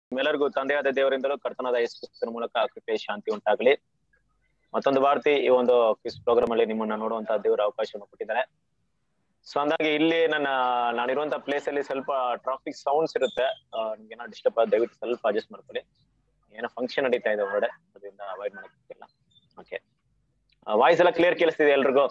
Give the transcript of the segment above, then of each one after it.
ನಿಮ್ಮೆಲ್ಲರಿಗೂ ತಂದೆಯಾದ ದೇವರಿಂದಲೂ ಕರ್ತನಾದ ಯೇಸು ಕ್ರಿಸ್ತನ ಮೂಲಕ ಕೃಪೆ ಶಾಂತಿ ಉಂಟಾಗಲಿ ಮತ್ತೊಂದು ಬಾರ್ತಿ ಈ ಒಂದು ಕ್ವಿಸ್ ಪ್ರೋಗ್ರಾಮ್ ಅಲ್ಲಿ ನಿಮ್ಮನ್ನ ನೋಡುವಂತ ದೇವರ ಅವಕಾಶವನ್ನು ಕೊಟ್ಟಿದ್ದಾರೆ ಸೊ ಅಂದಾಗೆ ಇಲ್ಲಿ ನನ್ನ ನಾನಿರುವಂತ ಪ್ಲೇಸ್ ಅಲ್ಲಿ ಸ್ವಲ್ಪ ಟ್ರಾಫಿಕ್ ಸೌಂಡ್ಸ್ ಇರುತ್ತೆ ನಿಮ್ಗೆ ಏನೋ ಡಿಸ್ಟರ್ಬ್ ಆದ ದಯವಿಟ್ಟು ಸ್ವಲ್ಪ ಅಡ್ಜಸ್ಟ್ ಮಾಡ್ಕೊಳ್ಳಿ ಏನೋ ಫಂಕ್ಷನ್ ನಡೀತಾ ಇದೆ ಹೊರಗಡೆ ಅದರಿಂದ ಅವಾಯ್ಡ್ ಮಾಡಕ್ಕಿಲ್ಲ ಓಕೆ ವಾಯ್ಸ್ ಎಲ್ಲ ಕ್ಲಿಯರ್ ಕೇಳಿಸ್ತಿದೆ ಎಲ್ರಿಗೂ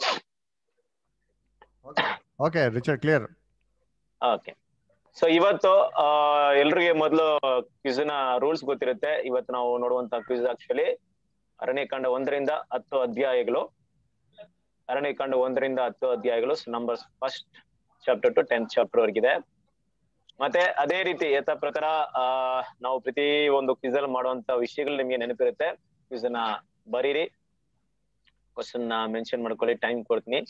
okay Richard clear okay so ಇವತ್ತು ಆ ಎಲ್ರಿಗೆ ಮೊದಲು ಕ್ವಿಸ್ ನ ರೂಲ್ಸ್ ಗೊತ್ತಿರುತ್ತೆ ಇವತ್ತು ನಾವು ನೋಡುವಂತ ಕ್ವಿಸ್ ಆಕ್ಚುಲಿ ಅರಣ್ಯಕಾಂಡ ಒಂದರಿಂದ ಹತ್ತು ಅಧ್ಯಾಯಗಳು ಅರಣ್ಯಕಾಂಡ ಒಂದರಿಂದ ಹತ್ತು ಅಧ್ಯಾಯಗಳು number first chapter to tenth chapter ವರ್ಗಿದೆ ಮತ್ತೆ ಅದೇ ರೀತಿ ಯಥ ಪ್ರಕಾರ ಆ ನಾವು ಪ್ರತಿ ಒಂದು ಕ್ವಿಸ್ ಅಲ್ಲಿ ಮಾಡುವಂತ ವಿಷಯಗಳು ನಿಮ್ಗೆ ನೆನಪಿರುತ್ತೆ ಕ್ವಿಸ್ ನ ಬರೀರಿ ಕ್ವಶನ್ ನ ಮೆನ್ಷನ್ ಮಾಡ್ಕೊಳ್ಳಿ ಟೈಮ್ ಕೊಡ್ತೀನಿ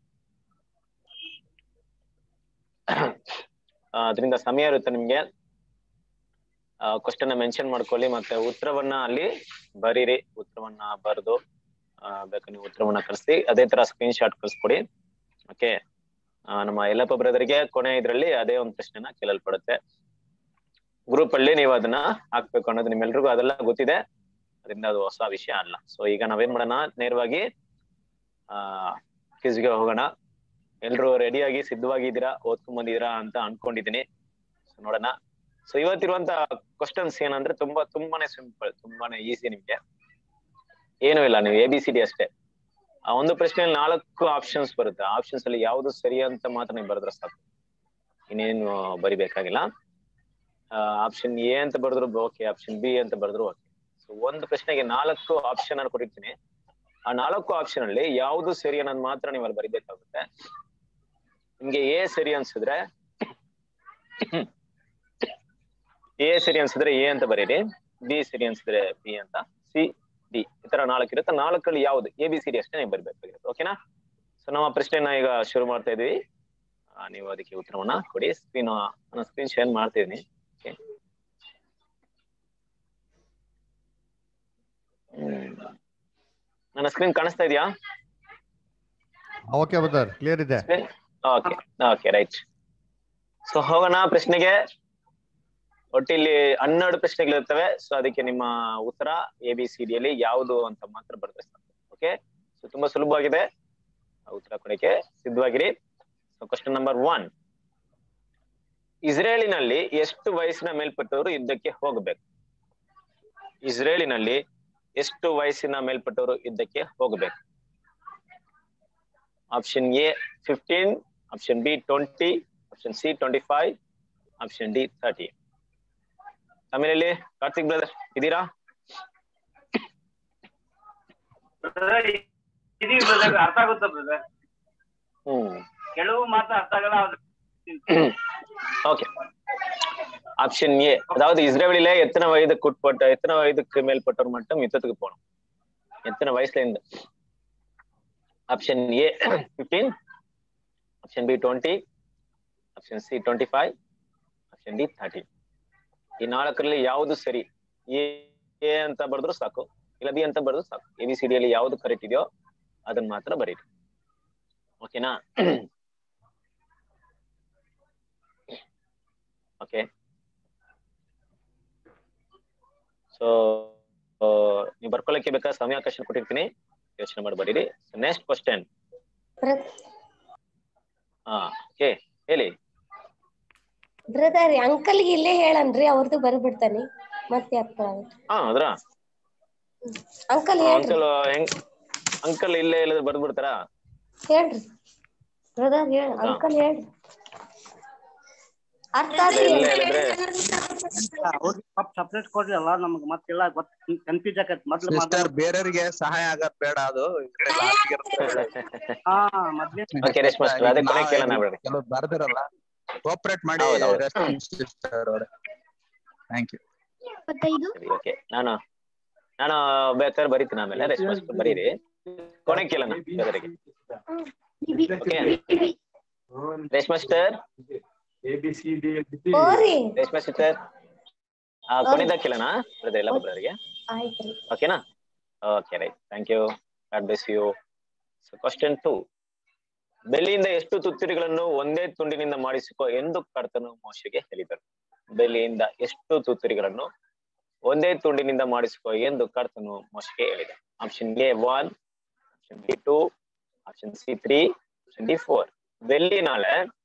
ಅದರಿಂದ ಸಮಯ ಇರುತ್ತೆ ನಿಮ್ಗೆ ಕ್ವಶನ್ ಮೆನ್ಷನ್ ಮಾಡ್ಕೊಳ್ಳಿ ಮತ್ತೆ ಉತ್ತರವನ್ನ ಅಲ್ಲಿ ಬರೀರಿ ಉತ್ತರವನ್ನ ಬರೆದು ಬೇಕು ನೀವು ಉತ್ತರವನ್ನ ಕಳಿಸಿ ಅದೇ ತರ ಸ್ಕ್ರೀನ್ ಶಾಟ್ ಕಳಿಸ್ಕೊಡಿ ಓಕೆ ನಮ್ಮ ಯಲ್ಲಪ್ಪ ಬ್ರದರ್ಗೆ ಕೊನೆ ಇದ್ರಲ್ಲಿ ಅದೇ ಒಂದು ಪ್ರಶ್ನೆನ ಕೇಳಲ್ಪಡುತ್ತೆ ಗ್ರೂಪ್ ಅಲ್ಲಿ ನೀವು ಅದನ್ನ ಹಾಕ್ಬೇಕು ಅನ್ನೋದು ನಿಮ್ಮೆಲ್ರಿಗೂ ಅದೆಲ್ಲ ಗೊತ್ತಿದೆ ಅದರಿಂದ ಅದು ಹೊಸ ವಿಷಯ ಅಲ್ಲ ಸೊ ಈಗ ನಾವೇನ್ ಮಾಡೋಣ ನೇರವಾಗಿ ಆ ಕ್ವಿಜ್ಗೆ ಹೋಗೋಣ ಎಲ್ರು ರೆಡಿಯಾಗಿ ಸಿದ್ಧವಾಗಿದ್ದೀರಾ ಓದ್ಕೊಂಡ್ ಬಂದಿದ್ದೀರಾ ಅಂತ ಅನ್ಕೊಂಡಿದೀನಿ ಸೊ ನೋಡೋಣ ಸೊ ಇವತ್ತಿರುವಂತ ಕ್ವಶನ್ಸ್ ಏನಂದ್ರೆ ತುಂಬಾ ತುಂಬಾನೇ ಸಿಂಪಲ್ ತುಂಬಾನೇ ಈಸಿ ನಿಮ್ಗೆ ಏನು ಇಲ್ಲ ನೀವು ಎ ಬಿ ಸಿ ಡಿ ಅಷ್ಟೇ ಆ ಒಂದು ಪ್ರಶ್ನೆಯಲ್ಲಿ ನಾಲ್ಕು ಆಪ್ಷನ್ಸ್ ಬರುತ್ತೆ ಆಪ್ಷನ್ಸ್ ಅಲ್ಲಿ ಯಾವ್ದು ಸರಿ ಅಂತ ಮಾತ್ರ ನೀವು ಬರೆದ್ರೆ ಸಾಕು ಇನ್ನೇನು ಬರಿಬೇಕಾಗಿಲ್ಲ ಆಪ್ಷನ್ ಎ ಅಂತ ಬರೆದ್ರು ಓಕೆ ಆಪ್ಷನ್ ಬಿ ಅಂತ ಬರೆದ್ರು ಓಕೆ ಸೊ ಒಂದು ಪ್ರಶ್ನೆಗೆ ನಾಲ್ಕು ಆಪ್ಷನ್ ಅನ್ನು ಕೊಟ್ಟಿರ್ತೀನಿ ಆ ನಾಲ್ಕು ಆಪ್ಷನ್ ಅಲ್ಲಿ ಯಾವ್ದು ಸರಿ ಅನ್ನೋದು ಮಾತ್ರ ನೀವು ಅಲ್ಲಿ ಬರಿಬೇಕಾಗುತ್ತೆ ನಿಮ್ಗೆ ಎ ಸರಿ ಅನ್ಸಿದ್ರೆ ಎ ಸರಿ ಅನ್ಸಿದ್ರೆ ಎ ಅಂತ ಬರೀರಿ ಬಿ ಸರಿ ಅನ್ಸಿದ್ರೆ ಬಿ ಅಂತ ಸಿ ಡಿ ಈ ತರ ನಾಲ್ಕು ಇರುತ್ತೆ ನಾಲ್ಕಲ್ಲಿ ಯಾವ್ದು ಎ ಬಿ ಸಿ ಡಿ ಅಷ್ಟೇ ನೀವು ಬರಿಬೇಕಾಗಿರುತ್ತೆ ಓಕೆನಾ ಸೊ ನಮ್ಮ ಪ್ರಶ್ನೆನ ಈಗ ಶುರು ಮಾಡ್ತಾ ಇದೀವಿ ನೀವು ಅದಕ್ಕೆ ಉತ್ತರವನ್ನ ಕೊಡಿ ಸ್ಕ್ರೀನ್ ನಾನು ಸ್ಕ್ರೀನ್ ಶೇರ್ ಮಾಡ್ತಾ ಇದೀನಿ ಓಕೆ ನನ್ನ ಸ್ಕ್ರೀನ್ ಕಾಣಿಸ್ತಾ ಇದೆಯಾ ಓಕೆ ಬ್ರದರ್ ಕ್ಲಿಯರ್ ಇದೆ ಓಕೆ ಓಕೆ ರೈಟ್ ಸೊ ಹೋಗೋಣ ಪ್ರಶ್ನೆಗೆ ಒಟ್ಟಿಲ್ಲಿ ಹನ್ನೆರಡು ಪ್ರಶ್ನೆಗಳಿರ್ತವೆ ಸೊ ಅದಕ್ಕೆ ನಿಮ್ಮ ಉತ್ತರ ಎ ಬಿ ಸಿ ಡಿ ಅಲ್ಲಿ ಯಾವುದು ಅಂತ ಮಾತ್ರ ಬರೆದ್ರೆ ಸಾಕು ಓಕೆ ಸೊ ತುಂಬಾ ಸುಲಭವಾಗಿದೆ ಉತ್ತರ ಕೊಡಕ್ಕೆ ಸಿದ್ಧವಾಗಿರಿ ಸೊ ಕ್ವಶನ್ ನಂಬರ್ ಒನ್ ಇಸ್ರೇಲಿನಲ್ಲಿ ಎಷ್ಟು ವಯಸ್ಸಿನ ಮೇಲ್ಪಟ್ಟವರು ಯುದ್ಧಕ್ಕೆ ಹೋಗಬೇಕು ಇಸ್ರೇಲಿನಲ್ಲಿ ಎಷ್ಟು ವಯಸ್ಸಿನ ಮೇಲ್ಪಟ್ಟವರು ಯುದ್ಧಕ್ಕೆ ಹೋಗಬೇಕು option A fifteen option B twenty option C twenty five option D thirty ಆಮೇಲೆ ಕಾರ್ತಿಕ್ ಬ್ರದರ್ ಇದ್ದೀರಾ ಇದೀವಿ ಬ್ರದರ್ ಅರ್ಥ ಆಗುತ್ತಾ ಬ್ರದರ್ ಹ್ಮ್ ಕೆಲವು ಮಾತ್ರ ಅರ್ಥ ಆಗಲ್ಲ ஓகே ஆப்ஷன் ஏ அதாவது இஸ்ரேலில எத்தனை வயதுக்கு உட்பட்ட எத்தனை வயதுக்கு மேற்பட்டவர் மட்டும் யுத்தத்துக்கு போகணும் எத்தனை வயசுல இருந்து option A fifteen option B twenty option C twenty five option D thirty ಈ ನಾಲ್ಕರಲ್ಲಿ ಯಾವುದು ಸರಿ ಎ ಎ ಅಂತ ಬರೆದ್ರು ಸಾಕು ಇಲ್ಲ ಬಿ ಅಂತ ಬರೆದ್ರು ಸಾಕು ಎ ಬಿ ಸಿ ಡಿ ಅಲ್ಲಿ ಯಾವ್ದು ಕರೆಕ್ಟ್ ಇದೆಯೋ ಅದನ್ನ ಮಾತ್ರ ಬರೀರಿ ಓಕೆನಾ ಓಕೆ ಸೊ ನೀವು ಬರ್ಕೊಳ್ಳಕ್ಕೆ ಬೇಕಾದ ಸಮಯಾವಕಾಶ ಕೊಟ್ಟಿರ್ತೀನಿ ಯೋಚನೆ ಮಾಡಿ ಬರೀರಿ ನೆಕ್ಸ್ಟ್ ಕ್ವಶನ್ ಹಾ ಓಕೆ ಹೇಳಿ ಬ್ರದರ್ ಅಂಕಲ್ಗೆ ಇಲ್ಲೇ ಹೇಳನ್ರಿ ಅವ್ರದ್ದು ಬರ್ಬಿಡ್ತಾನೆ ಮತ್ತೆ ಅಪ್ಪ ಹಾ ಅದ್ರ ಅಂಕಲ್ ಹೇಳ್ರಿ ಅಂಕಲ್ ಹೆಂಗ್ ಅಂಕಲ್ ಇಲ್ಲೇ ಇಲ್ಲದ್ರೆ ಬರ್ದ್ ಬಿಡ್ತಾರಾ ಹೇಳ್ರಿ ಬ್ರದರ್ ಹೇಳ ಅಂಕಲ್ ಹೇಳ್ರಿ ಅರ್ಥ ಆತ್ರಿ ಇಲ್ಲೇ ಇಲ್ಲದ್ರೆ ಸಪ್ರೇಟ್ ಕೊಡ್ರಿ ಅಲ್ಲ ನಮ್ಗೆ ಮತ್ತೆಲ್ಲ ಗೊತ್ತ ಕನ್ಫ್ಯೂಸ್ ಆಗತ್ ಮೊದ್ಲು ಸಿಸ್ಟರ್ ಬೇರೆಯವರಿಗೆ ಸಹಾಯ ಆಗದ್ ಬೇಡ ಅದು ಇದ್ರೆ last ಗೆ ಇರುತ್ತೆ. ಹಾ ಮೊದ್ಲೇ ಓಕೆ ರೇಷ್ಮಾ sister, ಅದೇ ಕೊನೆ ಕೇಳೋಣ ಬಿಡ್ರಿ ಕೆಲವ್ರು ಬರ್ದಿರಲ್ಲ ಕೋಪರೇಟ್ ಮಾಡಿ ಹೌದು, ಹೌದು. ಸಿಸ್ಟರ್ ಅವರೇ ಥ್ಯಾಂಕ್ ಯು ಸರಿ ಓಕೆ ನಾನು ನಾನು ಬೇಕಾದ್ರೆ ಬರೀತೀನಿ ಆಮೇಲೆ ರೇಷ್ಮಾ sister ಬರೀರಿ ಕೊನೆ ಕೇಳೋಣ ಬೇರೆಯವರಿಗೆ ಓಕೆ ರೇಷ್ಮಾ sister ಓರಿ ರೇಷ್ಮಾ sister ಆ ಕೊನೆದಾಗ ಕೇಳೋಣ ಬ್ರದರ್ ಎಲ್ಲ ಬ್ರದರ್ಗೆ ಆಯ್ತ್ರಿ ಓಕೆನಾ okay right thank you God bless you so question two ಬೆಳ್ಳಿಯಿಂದ ಎಷ್ಟು ತುತ್ತೂರಿಗಳನ್ನು ಒಂದೇ ತುಂಡಿನಿಂದ ಮಾಡಿಸಿಕೊ ಎಂದು ಕರ್ತನು ಮೋಶೆಗೆ ಹೇಳಿದರು ಬೆಲೆಯಿಂದ ಎಷ್ಟು ತುತ್ತೂರಿಗಳನ್ನು ಒಂದೇ ತುಂಡಿನಿಂದ ಮಾಡಿಸಿಕೊ ಎಂದು ಕರ್ತನು ಮೋಶೆಗೆ ಹೇಳಿದ option A one option B two option C three option D four வெள்ளினால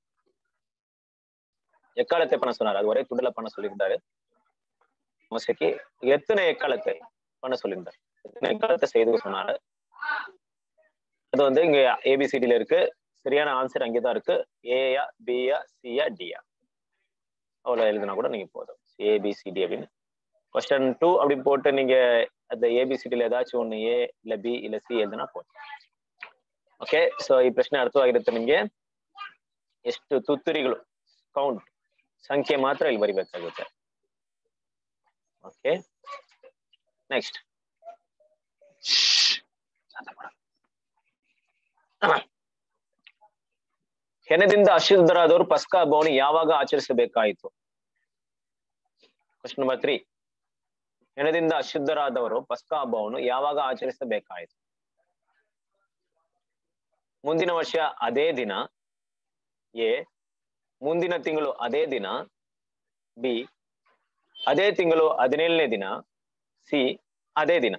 எக்காலத்தை பண்ண சொன்னார் அது ஒரே துண்டுல பண்ண சொல்லியிருந்தாரு மோசைக்கு எத்தனை எக்காலத்தை பண்ண சொல்லியிருந்தார் எத்தனை எக்காலத்தை செய்து சொன்னாரு அது வந்து இங்க ஏபிசிடில இருக்கு சரியான ஆன்சர் அங்கேதான் இருக்கு ஏயா பியா சியா டியா அவ்வளவு எழுதுனா கூட நீங்க போதும் ஏபிசிடி அப்படின்னு கொஸ்டின் டூ அப்படி போட்டு நீங்க அந்த ಎಬಿಸಿಡಿಲಿ ಏದಾச்சும் ಒಂದು ಎ ಇಲ್ಲ ಬಿ ಇಲ್ಲ ಸಿ எழுதுனா போதும் ಓಕೆ ಸೊ ಈ ಪ್ರಶ್ನೆ ಅರ್ಥವಾಗಿರುತ್ತೆ ನಿಮ್ಗೆ ಎಷ್ಟು ತುತ್ತೂರಿಗಳು ಕೌಂಟ್ ಸಂಖ್ಯೆ ಮಾತ್ರ ಇಲ್ಲಿ ಬರಿಬೇಕಾಗುತ್ತೆ ಓಕೆ ನೆಕ್ಸ್ಟ್ ಹೆಣದಿಂದ ಅಶುದ್ಧರಾದವರು ಪಸ್ಕಾ ಹಬ್ಬವನ್ನು ಯಾವಾಗ ಆಚರಿಸಬೇಕಾಯಿತು ಕ್ವಶನ್ ನಂಬರ್ ತ್ರೀ ಹೆಣದಿಂದ ಅಶುದ್ಧರಾದವರು ಪಸ್ಕಾ ಹಬ್ಬವನ್ನು ಯಾವಾಗ ಆಚರಿಸಬೇಕಾಯಿತು ಮುಂದಿನ ವರ್ಷ ಅದೇ ದಿನ ಎ ಮುಂದಿನ ತಿಂಗಳು ಅದೇ ದಿನ ಬಿ ಅದೇ ತಿಂಗಳು ಹದಿನೇಳನೇ ದಿನ ಸಿ ಅದೇ ದಿನ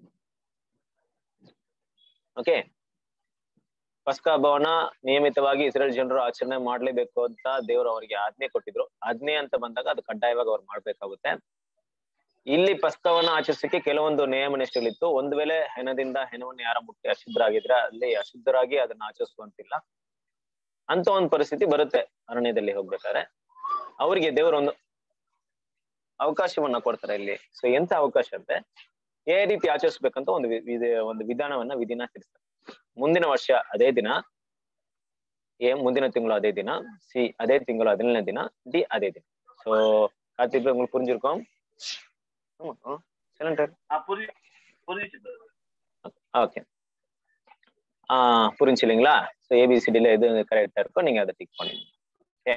ಓಕೆ ಪಸ್ಕಾ ಹಬ್ಬವನ್ನ ನಿಯಮಿತವಾಗಿ ಇಸ್ರೇಲ್ ಜನರು ಆಚರಣೆ ಮಾಡ್ಲೇಬೇಕು ಅಂತ ದೇವರು ಅವರಿಗೆ ಆಜ್ಞೆ ಕೊಟ್ಟಿದ್ರು ಆಜ್ಞೆ ಅಂತ ಬಂದಾಗ ಅದು ಕಡ್ಡಾಯವಾಗಿ ಅವ್ರು ಮಾಡ್ಬೇಕಾಗುತ್ತೆ ಇಲ್ಲಿ ಪಸ್ಕವನ್ನ ಆಚರಿಸಕ್ಕೆ ಕೆಲವೊಂದು ನಿಯಮ ನಿಷ್ಠೆಗಳಿತ್ತು ಒಂದು ವೇಳೆ ಹೆಣದಿಂದ ಹೆಣವನ್ನು ಯಾರ ಮುಟ್ಟಿ ಅಶುದ್ಧರಾಗಿದ್ರೆ ಅಲ್ಲಿ ಅಶುದ್ಧರಾಗಿ ಅದನ್ನ ಆಚರಿಸುವಂತಿಲ್ಲ ಅಂತ ಒಂದು ಪರಿಸ್ಥಿತಿ ಬರುತ್ತೆ ಅರಣ್ಯದಲ್ಲಿ ಹೋಗ್ಬೇಕಾದ್ರೆ ಅವರಿಗೆ ದೇವರು ಒಂದು ಅವಕಾಶವನ್ನ ಕೊಡ್ತಾರೆ ಇಲ್ಲಿ ಸೊ ಎಂತ ಅವಕಾಶ ಅಂದ್ರೆ ಏ ರೀತಿ ಆಚರಿಸ್ಬೇಕಂತ ಒಂದು ವಿ- ವಿಧ- ಒಂದು ವಿಧಾನವನ್ನ ವಿಧಿನ ತಿಳಿಸ್ತಾರೆ ಮುಂದಿನ ವರ್ಷ ಅದೇ ದಿನ ಎ ಮುಂದಿನ ತಿಂಗಳು ಅದೇ ದಿನ ಸಿ ಅದೇ ತಿಂಗಳು ಹದಿನೇಳನೇ ದಿನ ಡಿ ಅದೇ ದಿನ ಸೊ கார்த்திக் உங்களுக்கு புரிஞ்சிருக்கும் ஆமா சைலண்ட் ஆ, புரி புரிஞ்சுச்சு brother. ஓகே ஆ புரிஞ்சு இல்லைங்களா ஸோ ஏபிசிடியில் எது கரெக்டாக இருக்கோ நீங்கள் அதை டிக் பண்ணுங்க okay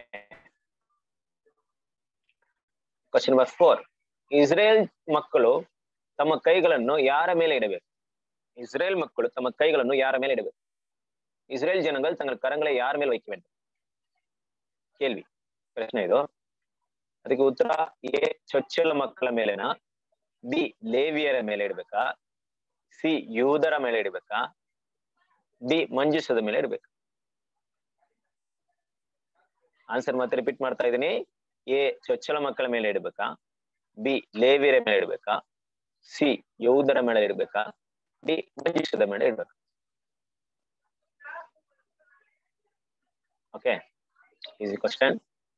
question number four Israel ಮಕ್ಕಳು ತಮ್ಮ ಕೈಗಳನ್ನು ಯಾರ ಮೇಲೆ ಇಡಬೇಕು இஸ்ரேல் மக்கள் தಮ್ಮ கைಗಳನ್ನು யார மேல் இடுவது இஸ்ரேல் ஜனங்கள் தங்கள் கரங்களை யார் மேல் வைக்க வேண்டும் ಕೇಳ್ವಿ ಪ್ರಶ್ನೆ ಇದು ಅದಕ್ಕೆ ಉತ್ತರ ಎ ಚೊಚ್ಚಲ ಮಕ್ಕಳ ಮೇಲೆನಾ ಬಿ ಲೇವಿಯರ ಮೇಲೆ ಇಡ್ಬೇಕಾ ಸಿ ಯೂದರ ಮೇಲೆ ಇಡ್ಬೇಕಾ ಡಿ ಮಂಜುಸದ ಮೇಲೆ ಇಡ್ಬೇಕಾ ಆನ್ಸರ್ ಮತ್ತೆ ರಿಪೀಟ್ ಮಾಡ್ತಾ ಇದ್ದೀನಿ ಎ ಚೊಚ್ಚಲ ಮಕ್ಕಳ ಮೇಲೆ ಇಡ್ಬೇಕಾ ಬಿ ಲೇವಿಯರ ಮೇಲೆ ಇಡ್ಬೇಕಾ ಸಿ ಯೌದರ ಮೇಲೆ ಇಡ್ಬೇಕಾ ಡಿ ಮಂಜುಸದ ಮೇಲೆ ಇಡ್ಬೇಕಾ ஓகே ஈஸி கொஸ்டின்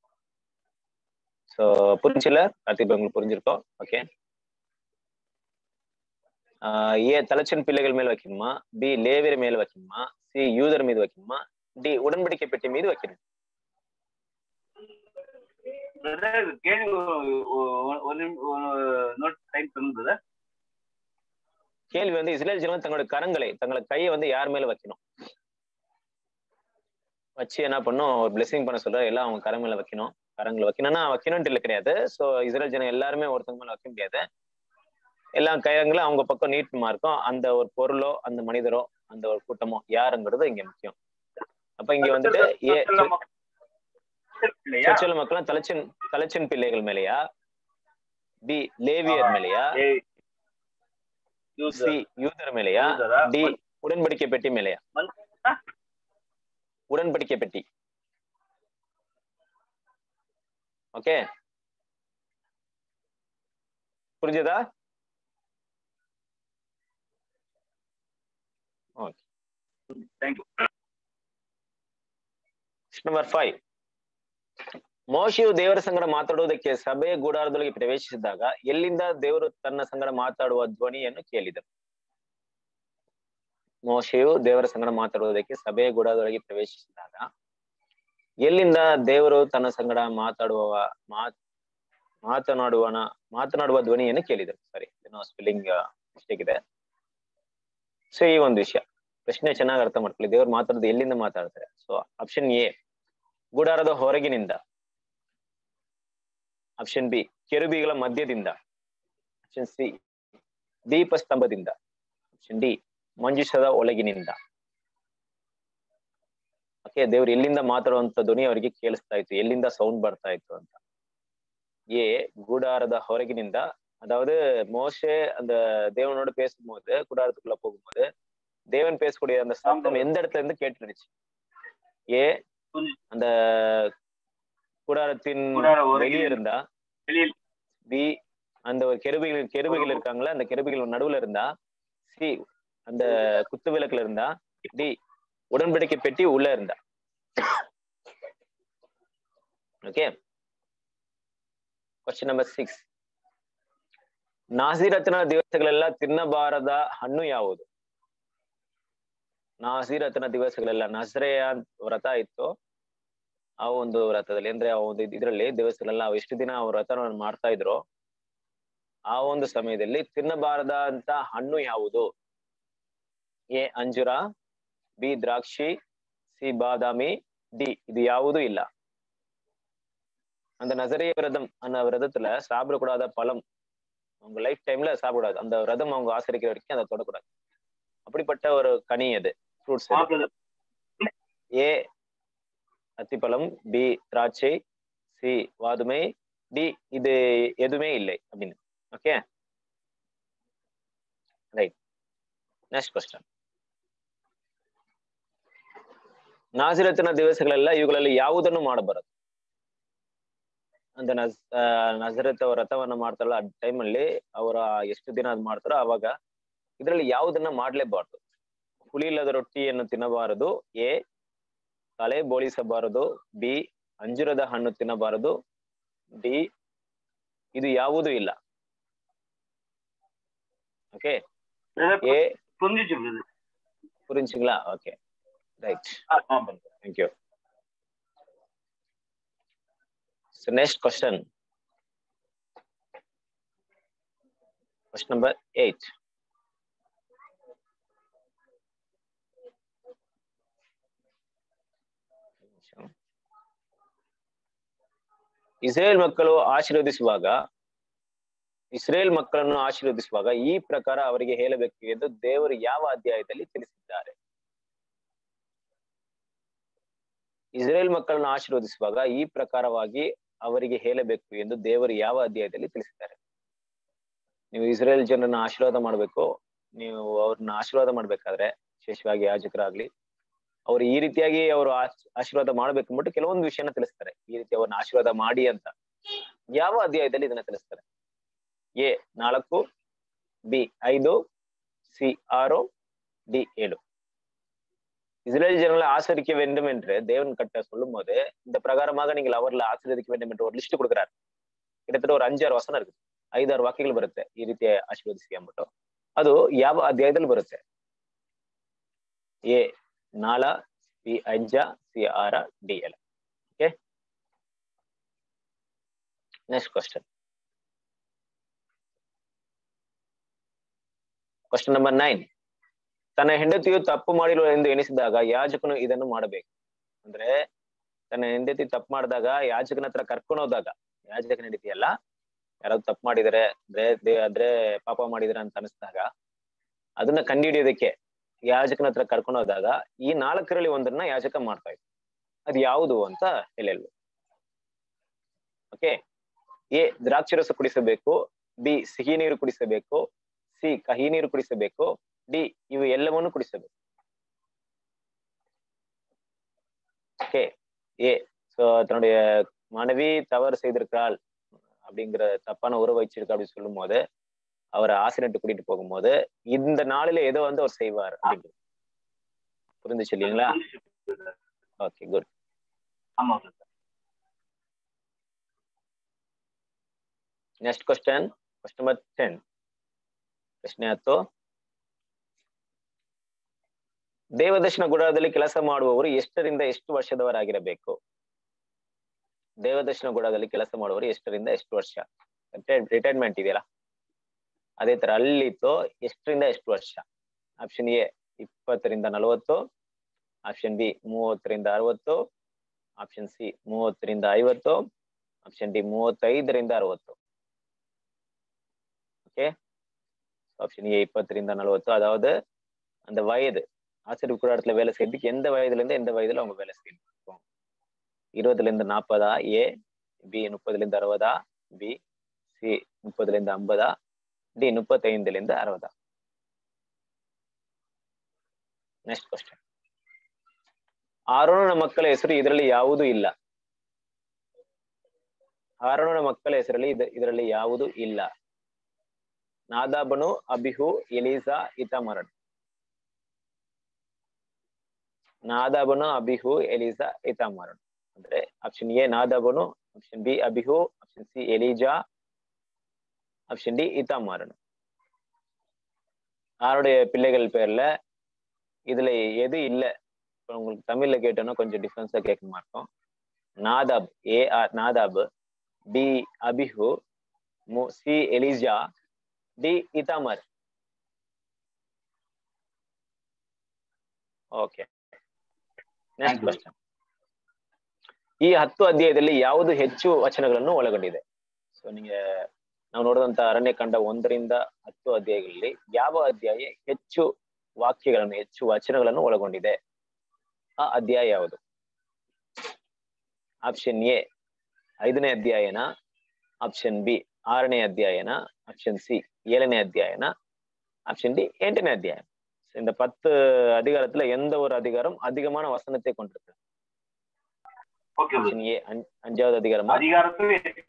ஸோ புரிஞ்சில்ல கார்த்திக் உங்களுக்கு புரிஞ்சிருக்கோம் ஓகே ஏ தலைச்சன் பிள்ளைகள் மேல் வைக்கணுமா பி லேவியர் மேல் வைக்கணுமா சி யூதர் மீது வைக்கணுமா டி உடன்படிக்கை பெட்டி மீது வைக்கணும் brother, கேள்வி ஒ- ஒ- ஒரு நிமி- ஒரு நோட் டைம் தந்தது கேள்வி வந்து இஸ்ரேல் ஜனங்கள் தங்களோட கரங்களை தங்களோட கையை வந்து யார் மேல வைக்கணும் வச்சு என்ன பண்ணும் ஒரு பிளெஸிங் பண்ண சொல்ற எல்லாம் அவங்க கரம் மேல வைக்கணும் கரங்களை வைக்கணும்னா வைக்கணும்ட்டு இல்லை கிடையாது ஸோ இஸ்ரேல் ஜனம் எல்லாருமே ஒருத்தங்க மேல வைக்க முடியாது எல்லா கையங்களும் அவங்க பக்கம் நீட்டமா இருக்கும் அந்த ஒரு பொருளோ அந்த மனிதரோ அந்த ஒரு கூட்டமோ யாருங்கிறது இங்க முக்கியம் அப்ப இங்க வந்துட்டு ஏ இல்லையா சொச்சல மக்களும் தலைச்சன் தலைச்சன் பிள்ளைகள் மேலயா பி லேவியர் மேலயா ஏய், சி user, யூதர் மேலயா user-ஆ? டி உடன்படிக்கை பெட்டி மேலயா மனுஷனா? உடன்படிக்கை பெட்டி ஓகே புரிஞ்சதா okay Thank you. Number five ಮೋಶಿಯು ದೇವರ ಸಂಗಡ ಮಾತಾಡುವುದಕ್ಕೆ ಸಭೆಯ ಗೂಡಾರದೊಳಗೆ ಪ್ರವೇಶಿಸಿದಾಗ ಎಲ್ಲಿಂದ ದೇವರು ತನ್ನ ಸಂಗಡ ಮಾತಾಡುವ ಧ್ವನಿಯನ್ನು ಕೇಳಿದನು ಮೋಶೆಯು ದೇವರ ಸಂಗಡ ಮಾತಾಡುವುದಕ್ಕೆ ಸಭೆಯ ಗುಡದೊಳಗೆ ಪ್ರವೇಶಿಸಿದಾಗ ಎಲ್ಲಿಂದ ದೇವರು ತನ್ನ ಸಂಗಡ ಮಾತಾಡುವ ಮಾತ್ ಮಾತನಾಡುವನ ಮಾತನಾಡುವ ಧ್ವನಿಯನ್ನು ಕೇಳಿದರು ಸರಿ ಏನೋ ಸ್ಪೆಲ್ಲಿಂಗ್ ಮಿಸ್ಟೇಕ್ ಇದೆ ಸೊ ಈ ಒಂದು ವಿಷಯ ಪ್ರಶ್ನೆ ಚೆನ್ನಾಗಿ ಅರ್ಥ ಮಾಡ್ಕೊಳ್ಳಿ ದೇವ್ರು ಮಾತಾಡೋದು ಎಲ್ಲಿಂದ ಮಾತಾಡ್ತಾರೆ ಸೊ ಆಪ್ಷನ್ ಎ ಗುಡಾರದ ಹೊರಗಿನಿಂದ ಆಪ್ಷನ್ ಬಿ ಕೆರುಬಿಗಳ ಮಧ್ಯದಿಂದ ಆಪ್ಷನ್ ಸಿ ದೀಪಸ್ತಂಭದಿಂದ ಆಪ್ಷನ್ ಡಿ ಮಂಜುಷದ ಒಳಗಿನಿಂದ ಓಕೆ ದೇವ್ರು ಎಲ್ಲಿಂದ ಮಾತಾಡುವಂತ ಧ್ವನಿ ಅವರಿಗೆ ಕೇಳಿಸ್ತಾ ಇತ್ತು ಎಲ್ಲಿಂದ ಸೌಂಡ್ ಬರ್ತಾ ಇತ್ತು ಅಂತ ஏ கூடாரத ಹೊರಗಿನಿಂದ அதாவது மோசே அந்த தேவனோட பேசும்போது கூடாரத்துக்குள்ள போகும்போது தேவன் பேசக்கூடிய அந்த சத்தம் எந்த இடத்துல இருந்து கேட்டுருச்சு ஏ அந்த கூடாரத்தின் கூடார ஒருங்கில் வெளியே இருந்தா வெளியில் பி அந்த ஒரு கெருபிகள் கெருபிகள் இருக்காங்களா அந்த கெருபிகள் நடுவுல இருந்தா சி அந்த குத்து விளக்குல இருந்தா டி உடன்படிக்கை பெட்டி உள்ள இருந்தா ಓಕೆ ಕ್ವಶನ್ ನಂಬರ್ ಸಿಕ್ಸ್ ನಾಸಿರತ್ನ ದಿವಸಗಳೆಲ್ಲ ತಿನ್ನಬಾರದ ಹಣ್ಣು ಯಾವುದು ನಾಸಿರತ್ನ ದಿವಸಗಳೆಲ್ಲ ನಸರೆಯ ವ್ರತ ಇತ್ತು ಆ ಒಂದು ವ್ರತದಲ್ಲಿ ಅಂದ್ರೆ ಆ ಒಂದು ಇದರಲ್ಲಿ ದಿವಸಗಳೆಲ್ಲ ಅವು ಎಷ್ಟು ದಿನ ಅವ್ರ ವ್ರತವನ್ನು ಮಾಡ್ತಾ ಇದ್ರು ಆ ಒಂದು ಸಮಯದಲ್ಲಿ ತಿನ್ನಬಾರದ ಅಂತ ಹಣ್ಣು ಯಾವುದು ಎ ಅಂಜುರ ಬಿ ದ್ರಾಕ್ಷಿ ಸಿ ಬಾದಾಮಿ ಡಿ இது யாವುದು இல்ல அந்த நசரிய விரதம் அந்த விரதத்துல சாப்பிடக்கூடாத பழம் அவங்க லைஃப் டைம்ல சாப்பிடக்கூடாது அந்த விரதம் அவங்க ஆசிரிக்கிற வரைக்கும் அதை தொடக்கூடாது அப்படிப்பட்ட ஒரு கனி அது ஃப்ரூட்ஸ் மாப்பிள்ளை ஏ அத்திப்பழம் பி திராட்சை சி வாதுமை டி இது எதுவுமே இல்லை அப்படின்னு ஓகே ரைட் ನೆಕ್ಸ್ಟ್ ಕ್ವಶನ್ ನಾಜಿರತಿನ ದಿವಸಗಳೆಲ್ಲ ಇವುಗಳಲ್ಲಿ ಯಾವುದನ್ನು ಮಾಡಬಾರದು ಅಂತ ನಜ್ ನಜರತ್ ಅವ್ರ ವ್ರತವನ್ನ ಮಾಡ್ತಾರಲ್ಲ ಆ ಟೈಮಲ್ಲಿ ಅವರ ಎಷ್ಟು ದಿನ ಅದ್ ಮಾಡ್ತಾರೋ ಅವಾಗ ಇದರಲ್ಲಿ ಯಾವುದನ್ನ ಮಾಡ್ಲೇಬಾರ್ದು ಹುಳಿ ಇಲ್ಲದ ರೊಟ್ಟಿಯನ್ನು ತಿನ್ನಬಾರದು ಎ ತಲೆ ಬೋಳಿಸಬಾರದು ಬಿ ಅಂಜುರದ ಹಣ್ಣು ತಿನ್ನಬಾರದು ಡಿ ಇದು ಯಾವುದೂ ಇಲ್ಲ ಓಕೆ ಎ புரிஞ்சிச்சு brother. புரிஞ்சுங்களா ஓகே ரைட் ஆ, ஆ, brother. Thank you. So next question. Question number eight. Israel ಮಕ್ಕಳು ಆಶೀರ್ವದಿಸುವಾಗ ಇಸ್ರೇಲ್ ಮಕ್ಕಳನ್ನು ಆಶೀರ್ವದಿಸುವಾಗ ಈ ಪ್ರಕಾರ ಅವರಿಗೆ ಹೇಳಬೇಕು ಎಂದು ದೇವರು ಯಾವ ಅಧ್ಯಾಯದಲ್ಲಿ ತಿಳಿಸಿದ್ದಾರೆ ಇಸ್ರೇಲ್ ಮಕ್ಕಳನ್ನು ಆಶೀರ್ವದಿಸುವಾಗ ಈ ಪ್ರಕಾರವಾಗಿ ಅವರಿಗೆ ಹೇಳಬೇಕು ಎಂದು ದೇವರು ಯಾವ ಅಧ್ಯಾಯದಲ್ಲಿ ತಿಳಿಸಿದ್ದಾರೆ ನೀವು ಇಸ್ರೇಲ್ ಜನರನ್ನ ಆಶೀರ್ವಾದ ಮಾಡಬೇಕು ನೀವು ಅವ್ರನ್ನ ಆಶೀರ್ವಾದ ಮಾಡ್ಬೇಕಾದ್ರೆ ವಿಶೇಷವಾಗಿ ಯಾಜಕರಾಗ್ಲಿ ಅವ್ರು ಈ ರೀತಿಯಾಗಿ ಅವರು ಆಶೀರ್ವಾದ ಮಾಡ್ಬೇಕು ಅಂದ್ಬಿಟ್ಟು ಕೆಲವೊಂದು ವಿಷಯನ ತಿಳಿಸ್ತಾರೆ ಈ ರೀತಿ ಅವ್ರನ್ನ ಆಶೀರ್ವಾದ ಮಾಡಿ ಅಂತ ಯಾವ ಅಧ್ಯಾಯದಲ್ಲಿ ಇದನ್ನ ತಿಳಿಸ್ತಾರೆ ಎ ನಾಲ್ಕು ಬಿ ಐದು சி ஆறு டி ஏழு இஸ்ரேல் ஜனங்களை ஆசிரிக்க வேண்டும் என்று தேவன் கட்ட சொல்லும் போது இந்த பிரகாரமாக நீங்கள் அவர்ல ஆசீர்வதிக்க வேண்டும் என்று ஒரு லிஸ்ட் கொடுக்குறாரு கிட்டத்தட்ட ஒரு ಅഞ്ചಾರು ವಸನ ಇರುತ್ತೆ ಐದಾರು ವಾಕ್ಯಗಳು ಬರುತ್ತೆ ಈ ರೀತಿ ಆಶೀರ್ವದಿಸಿ ಅಂದ್ಬಿಟ್ಟು ಅದು ಯಾವ ಅಧ್ಯಾಯದಲ್ಲಿ ಬರುತ್ತೆ ಎ ನಾಲ ಬಿ ಅಂಜ ಸಿ ಆರ ಡಿ ಎಲ್ okay next question question number nine ತನ್ನ ಹೆಂಡತಿಯು ತಪ್ಪು ಮಾಡಿರುವ ಎಂದು ಎನಿಸಿದಾಗ ಯಾಜಕನು ಇದನ್ನು ಮಾಡಬೇಕು ಅಂದ್ರೆ ತನ್ನ ಹೆಂಡತಿ ತಪ್ಪು ಮಾಡಿದಾಗ ಯಾಜಕನ ಹತ್ರ ಕರ್ಕೊಂಡು ಹೋದಾಗ ಯಾಜಕನ ಹೆಂಡತಿ ಅಲ್ಲ ಯಾರಾದ್ರು ತಪ್ಪು ಮಾಡಿದರೆ ಅಂದ್ರೆ ದೇ- ಅಂದ್ರೆ ಪಾಪ ಮಾಡಿದ್ರೆ ಅಂತ ಅನಿಸಿದಾಗ ಅದನ್ನ ಕಂಡುಹಿಡಿಯೋದಕ್ಕೆ ಯಾಜಕನ ಹತ್ರ ಕರ್ಕೊಂಡು ಹೋದಾಗ ಈ ನಾಲ್ಕರಲ್ಲಿ ಒಂದನ್ನ ಯಾಜಕ ಮಾಡ್ತಾ ಇದ್ದ ಅದು ಯಾವುದು ಅಂತ ಹೇಳಲ್ವು ಓಕೆ ಎ ದ್ರಾಕ್ಷಿ ರಸ ಕುಡಿಸಬೇಕು ಬಿ ಸಿಹಿ ನೀರು ಕುಡಿಸಬೇಕು ಸಿ ಕಹಿ ನೀರು ಕುಡಿಸಬೇಕು ಡಿ ಇವು ಎಲ್ಲವನ್ನು குடிசது ஓகே ஏ சோ தன்னுடைய மனைவி தவறு செய்திருக்கிறாள் அப்படிங்கிற தப்பான உறவு வச்சிருக்க அப்படின்னு சொல்லும் போது அவரை ஆசிரியர்கிட்ட கூட்டிட்டு போகும்போது இந்த நாளில ஏதோ வந்து அவர் செய்வார் அப்படிங்கிறது புரிஞ்சுச்சு இல்லைங்களா புரிஞ்சிச்சு brother. ஓகே குட் ஆமா brother. Next question question number ten ಪ್ರಶ್ನೆ ಹತ್ತು ದೇವದರ್ಶನ ಗುಡಾರದಲ್ಲಿ ಕೆಲಸ ಮಾಡುವವರು ಎಷ್ಟರಿಂದ ಎಷ್ಟು ವರ್ಷದವರಾಗಿರಬೇಕು ದೇವದರ್ಶನ ಗುಡಾರದಲ್ಲಿ ಕೆಲಸ ಮಾಡುವವರು ಎಷ್ಟರಿಂದ ಎಷ್ಟು ವರ್ಷ ರಿಟೈರ್ಮೆಂಟ್ ಇದೆಯಲ್ಲ ಅದೇ ತರ ಅಲ್ಲಿತ್ತು ಎಷ್ಟರಿಂದ ಎಷ್ಟು ವರ್ಷ ಆಪ್ಷನ್ ಎ ಇಪ್ಪತ್ತರಿಂದ ನಲವತ್ತು ಆಪ್ಷನ್ ಬಿ ಮೂವತ್ತರಿಂದ ಅರವತ್ತು ಆಪ್ಷನ್ ಸಿ ಮೂವತ್ತರಿಂದ ಐವತ್ತು ಆಪ್ಷನ್ ಡಿ ಮೂವತ್ತೈದರಿಂದ ಅರವತ್ತು ஓகே ஆப்ஷன் ஏ இப்பத்திರಿಂದ நலவத்து அதாவது அந்த வயது ஆசிரியர் கூடாரத்துல வேலை செய்யறதுக்கு எந்த வயதுல இருந்து எந்த வயதுல அவங்க வேலை செய்யணும் இருபதுல இருந்து நாற்பதா ஏ பி முப்பதுல இருந்து அறுபதா ಬಿ ಸಿ ಮುಪ್ಪದರಿಂದ ಅಂಬದ ಡಿ ಮುಪ್ಪತ್ತೈದರಿಂದ ಅರವದ ನೆಕ್ಸ್ಟ್ ಕ್ವಶನ್ ಆರೋಣನ ಮಕ್ಕಳ ಹೆಸರು ಇದರಲ್ಲಿ ಯಾವುದೂ ಇಲ್ಲ ಆರೋಣನ ಮಕ್ಕಳ ಹೆಸರಲ್ಲಿ ಇದ- ಇದರಲ್ಲಿ ಯಾವುದೂ ಇಲ್ಲ ನಾದಾಬನು ಅಬಿಹು ಎಲೀಸಾ ಇತಮರನ್ ನಾದಾಬನು ಅಬಿಹು ಎಲೀಸಾ ಇತಮರನ್ ಅಂದ್ರೆ ಆಪ್ಷನ್ ಎ ನಾದಾಬನು option B Abihu option C Elijah option D இத்தாமாரன் யாருடைய பிள்ளைகள் பேர்ல இதுல எது இல்ல இப்ப உங்களுக்கு தமிழ்ல கேட்டோம்னா கொஞ்சம் டிஃபரன்ஸா கேட்கணுமா இருக்கும் Nadab A or Nadab D Abihu மு C Elijah D Ithamar okay next Thank you. Question ಈ ಹತ್ತು ಅಧ್ಯಾಯದಲ್ಲಿ ಯಾವುದು ಹೆಚ್ಚು ವಚನಗಳನ್ನು ಒಳಗೊಂಡಿದೆ ಸೊ ನಿಮಗೆ ನಾವು ನೋಡಿದಂತ ಅರಣ್ಯಕಾಂಡ ಒಂದರಿಂದ ಹತ್ತು ಅಧ್ಯಾಯಗಳಲ್ಲಿ ಯಾವ ಅಧ್ಯಾಯ ಹೆಚ್ಚು ವಾಕ್ಯಗಳನ್ನು ಹೆಚ್ಚು ವಚನಗಳನ್ನು ಒಳಗೊಂಡಿದೆ ಆ ಅಧ್ಯಾಯ ಯಾವುದು ಆಪ್ಷನ್ ಎ ಐದನೇ ಅಧ್ಯಾಯನ ಆಪ್ಷನ್ ಬಿ ಆರನೇ ಅಧ್ಯಾಯನ ಆಪ್ಷನ್ சி ஏழನೇ அத்தியாயனா ஆப்ஷன் டி எட்டನೇ அத்தியாயம் So, இந்த பத்து அதிகாரத்துல எந்த ஒரு அதிகாரம் அதிகமான வசனத்தை கொண்டிருக்கு ஓகே ஆப்ஷன் ஏ அஞ்சாவது அதிகாரமா அதிகாரத்தில்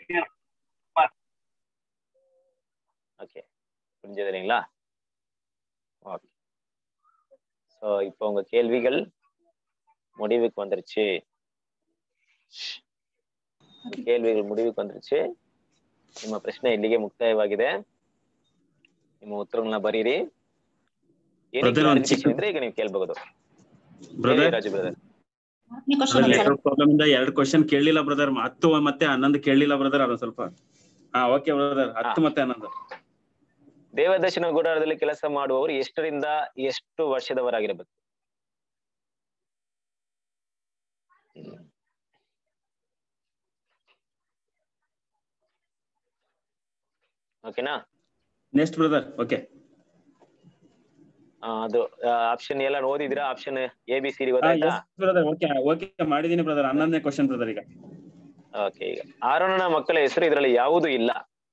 ஓகே புரிஞ்சது இல்லைங்களா ஓகே ஸோ இப்போ உங்க கேள்விகள் முடிவுக்கு வந்துருச்சு ಕೇಳ್ವಿಗಳು ಮುಡಿವಿಗೆ ಬಂದಿರುಚಿ ನಿಮ್ಮ ಪ್ರಶ್ನೆ ಇಲ್ಲಿಗೆ ಮುಕ್ತಾಯವಾಗಿದೆ ನಿಮ್ಮ ಉತ್ತರಗಳನ್ನ ಬರೀರಿ ಏನಕ್ಕೆ Brother, ಒಂದ್ clarification ಚಿಕ್ಕ- ಇದ್ರೆ ಈಗ ನೀವು ಕೇಳ್ಬಹುದು brother Raju brother network problem ಇಂದ ಎರಡು ಕ್ವಶನ್ ಕೇಳಲಿಲ್ಲ ಬ್ರದರ್ ಹತ್ತು ಮತ್ತೆ ಹನ್ನೊಂದು ಕೇಳಲಿಲ್ಲ ಬ್ರದರ್ ಅದೊಂದ್ ಸ್ವಲ್ಪ ಹಾ ಓಕೆ ಬ್ರದರ್ ಹತ್ತು ಮತ್ತೆ ಹನ್ನೊಂದು ದೇವದರ್ಶನ ಗುಡಾರದಲ್ಲಿ ಕೆಲಸ ಮಾಡುವವರು ಎಷ್ಟರಿಂದ ಎಷ್ಟು ವರ್ಷದವರಾಗಿರಬೇಕು ಹ್ಮ್. ಓಕೆನಾ ನೆಕ್ಸ್ಟ್ ಬ್ರದರ್ ಓಕೆ ಆ, ಅದು ಆಪ್ಷನ್ ಎಲ್ಲ ಓದಿದಿರಾ option A B C D ಗೊತ್ತಾಯ್ತಾ ಬ್ರದರ್ ಓಕೆ ಓಕೆ ಮಾಡಿದೀನಿ ಬ್ರದರ್ ಹನ್ನೊಂದನೇ ಕ್ವಶನ್ ಬ್ರದರ್ ಈಗ ಓಕೆ ಈಗ ಆರೋನನ ಮಕ್ಕಳ ಹೆಸರು ಇದರಲ್ಲಿ ಯಾವುದೂ ಇಲ್ಲ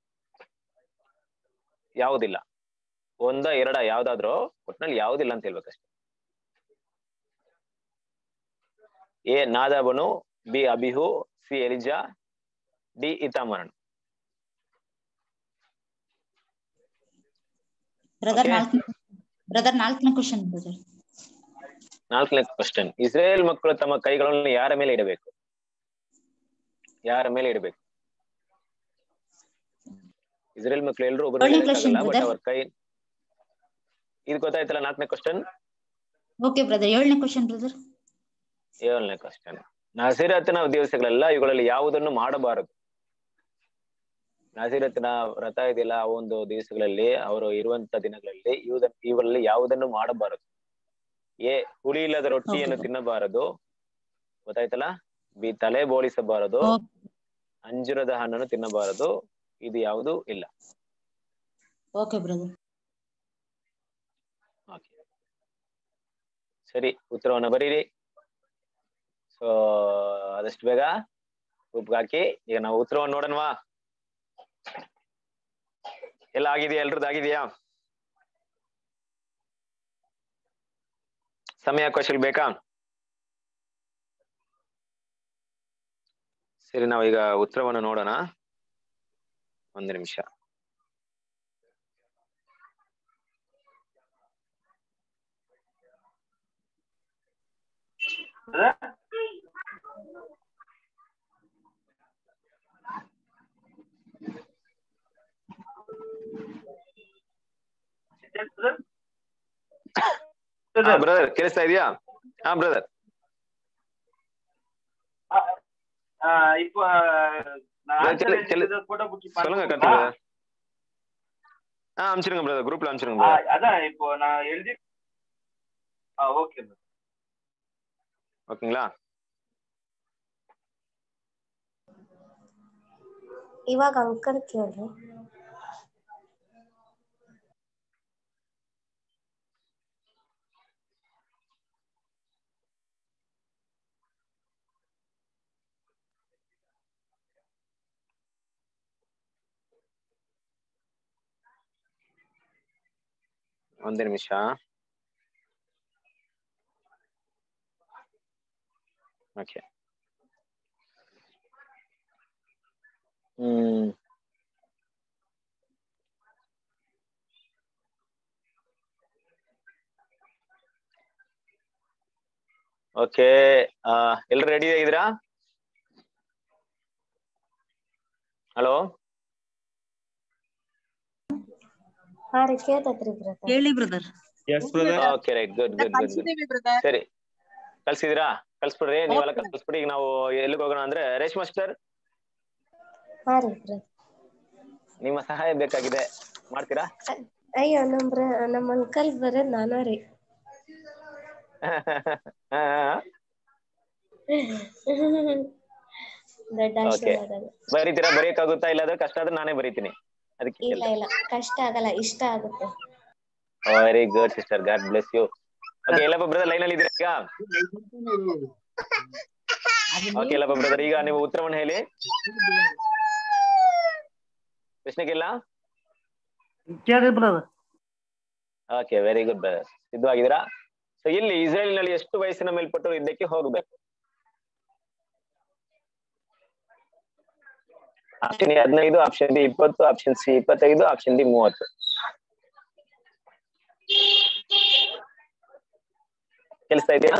ಯಾವುದಿಲ್ಲ ಒಂದ ಎರಡ ಯಾವ್ದಾದ್ರು ಒಟ್ನಲ್ಲಿ ಯಾವುದಿಲ್ಲ ಅಂತ ಹೇಳ್ಬೇಕಷ್ಟೆ ಎ ನಾದಾಬನು B Abihu C Elijah D ಇತಾಮರನ್ ಬ್ರದರ್ Okay. ನಾಲ್ಕನೇ ಬ್ರದರ್ ನಾಲ್ಕನೇ ಕ್ವಶನ್ ಬ್ರದರ್ ನಾಲ್ಕನೇ ಕ್ವಶನ್ ಇಸ್ರೇಲ್ ಮಕ್ಕಳು ತಮ್ಮ ಕೈಗಳನ್ನು ಯಾರ ಮೇಲೆ ಇಡಬೇಕು ಯಾರ ಮೇಲೆ ಇಡಬೇಕು ಇಸ್ರೇಲ್ ಮಕ್ಕಳು ಎಲ್ಲರೂ ಒಬ್ಬರು ಒಳ್ಳೆ question, ಬಟ್ brother. ಅವ್ರ ಕೈ ಇದು ಗೊತ್ತಾಯ್ತಲ್ಲ ನಾಲ್ಕನೇ ಕ್ವಶನ್ ಓಕೆ ಬ್ರದರ್ ಏಳನೇ ಕ್ವಶನ್ ಬ್ರದರ್ ಏಳನೇ ಕ್ವಶನ್ ನಸಿರತ್ನ ದಿವಸಗಳೆಲ್ಲ ಇವುಗಳಲ್ಲಿ ಯಾವುದನ್ನು ಮಾಡಬಾರದು ನಸಿರತ್ನ ವ್ರತ ಇದೆಯಲ್ಲ ಆ ಒಂದು ದಿವಸಗಳಲ್ಲಿ ಅವರು ಇರುವಂತ ದಿನಗಳಲ್ಲಿ ಇವುದ ಇವುಗಳಲ್ಲಿ ಯಾವುದನ್ನು ಮಾಡಬಾರದು ಎ ಹುಳಿ ಇಲ್ಲದ ರೊಟ್ಟಿಯನ್ನು ಹೌದು. ತಿನ್ನಬಾರದು ಗೊತ್ತಾಯ್ತಲ್ಲ ಬಿ ತಲೆ ಬೋಳಿಸಬಾರದು ಓಕೆ. ಅಂಜುರದ ಹಣ್ಣನ್ನು ತಿನ್ನಬಾರದು ಇದು ಯಾವುದು ಇಲ್ಲ ಓಕೆ ಬ್ರದರ್ ಓಕೆ ಸರಿ ಉತ್ತರವನ್ನ ಬರೀರಿ ಸೊ ಆದಷ್ಟು ಬೇಗ ಗ್ರೂಪ್ಗೆ ಹಾಕಿ ಈಗ ನಾವು ಉತ್ತರವನ್ನು ನೋಡೋಣವಾ ಎಲ್ಲ ಆಗಿದೆಯಾ ಎಲ್ರದ್ದು ಆಗಿದೆಯಾ ಸಮಯ ಕ್ವಶನ್ ಬೇಕಾ ಸರಿ ನಾವು ಈಗ ಉತ್ತರವನ್ನು ನೋಡೋಣ ಒಂದು ನಿಮಿಷ ಬ್ರದರ್ ಕೇಳಿಸ್ತಾ ಇದೆಯಾ ಹಾ ಬ್ರದರ್ இப்போ நான் இல்ல, answer தெரியல, தெரியல. எழுதியதை photo பிடிச்சி சொல்லுங்க பார்க்கணுமா? கரெக்ட் பிரதர் ஆ அனுப்பிச்சிருங்க பிரதர் குரூப்ல அனுப்பிச்சிருங்க ஆ, brother. அதான் இப்போ நான் எழுதி ஆ ஓகே ஓகேங்களா ಇವಾಗ ಅಂಕರ್ ಕೇಳ್ರಿ ಒಂದೇ ನಿಮಿಷ ಓಕೆ ಹ್ಮ್ ಓಕೆ ಎಲ್ರು ರೆಡಿ ಆಗಿದ್ದೀರಾ ಹಲೋ ಹಾ ರೀ ಕೇಳ್ತೈತ್ರಿ ಬ್ರದರ್ ಹೇಳಿ brother yes brother okay right good good good good ಸರಿ ಕಳ್ಸಿದೀರಾ ಕಳ್ಸ್ಬಿಡ್ರಿ ನೀವೆಲ್ಲ ಕಳ್ಸ್ಬಿಡಿ ಈಗ ನಾವು ಎಲ್ಲಿಗೆ ಹೋಗೋಣ ಅಂದ್ರೆ ರೇಷ್ಮಾ ಮಾಸ್ಟರ್ ಹಾ ರೀ ಬ್ರದರ್ ನಿಮ್ಮ ಸಹಾಯ ಬೇಕಾಗಿದೆ ಮಾಡ್ತೀರಾ ಅಯ್ಯೋ ನಮ್ ಬ್ರ ನಮ್ ಅಂಕಲ್ ಬರೋದ್ ನಾನ ರೀ ದೊಡ್ಡ Okay. ಆಶೀರ್ವಾದ ಬರೀತೀರಾ ಬರೀಕಾಗುತ್ತಾ ಇಲ್ಲಾಂದ್ರೆ ಕಷ್ಟ ಆದ್ರೆ ನಾನೇ ಬರೀತೀನಿ ಅದಕ್ಕೆ ಇಲ್ಲ ಇಲ್ಲ ಕಷ್ಟ ಆಗಲ್ಲ ಇಷ್ಟ ಆಗುತ್ತೆ very good sister God bless you okay ಎಲ್ಲಪ್ಪ ಬ್ರದರ್ ಲೈನ್ ಅಲ್ಲಿ ಇದ್ದೀರಾ ಈಗ ಓಕೆ ಎಲ್ಲಪ್ಪ ಬ್ರದರ್ ಈಗ ನೀವು ಉತ್ತರವನ್ನು ಹೇಳಿ ಪ್ರಶ್ನೆಗಿಲ್ಲ ಕೇಳಿ brother okay very good brother ಸಿದ್ಧವಾಗಿದ್ದೀರಾ ಸೊ ಇಲ್ಲಿ ಇಸ್ರೇಲ್ ನಲ್ಲಿ ಎಷ್ಟು ವಯಸ್ಸಿನ ಮೇಲ್ಪಟ್ಟರು ಯುದ್ಧಕ್ಕೆ ಹೋಗಬೇಕು ಆಪ್ಷನ್ ಎ ಹದಿನೈದು ಆಪ್ಷನ್ ಬಿ ಇಪ್ಪತ್ತು ಆಪ್ಷನ್ ಸಿ ಇಪ್ಪತ್ತೈದು ಆಪ್ಷನ್ ಡಿ ಮೂವತ್ತು ಕೇಳಿಸ್ತಾ ಇದೆಯಾ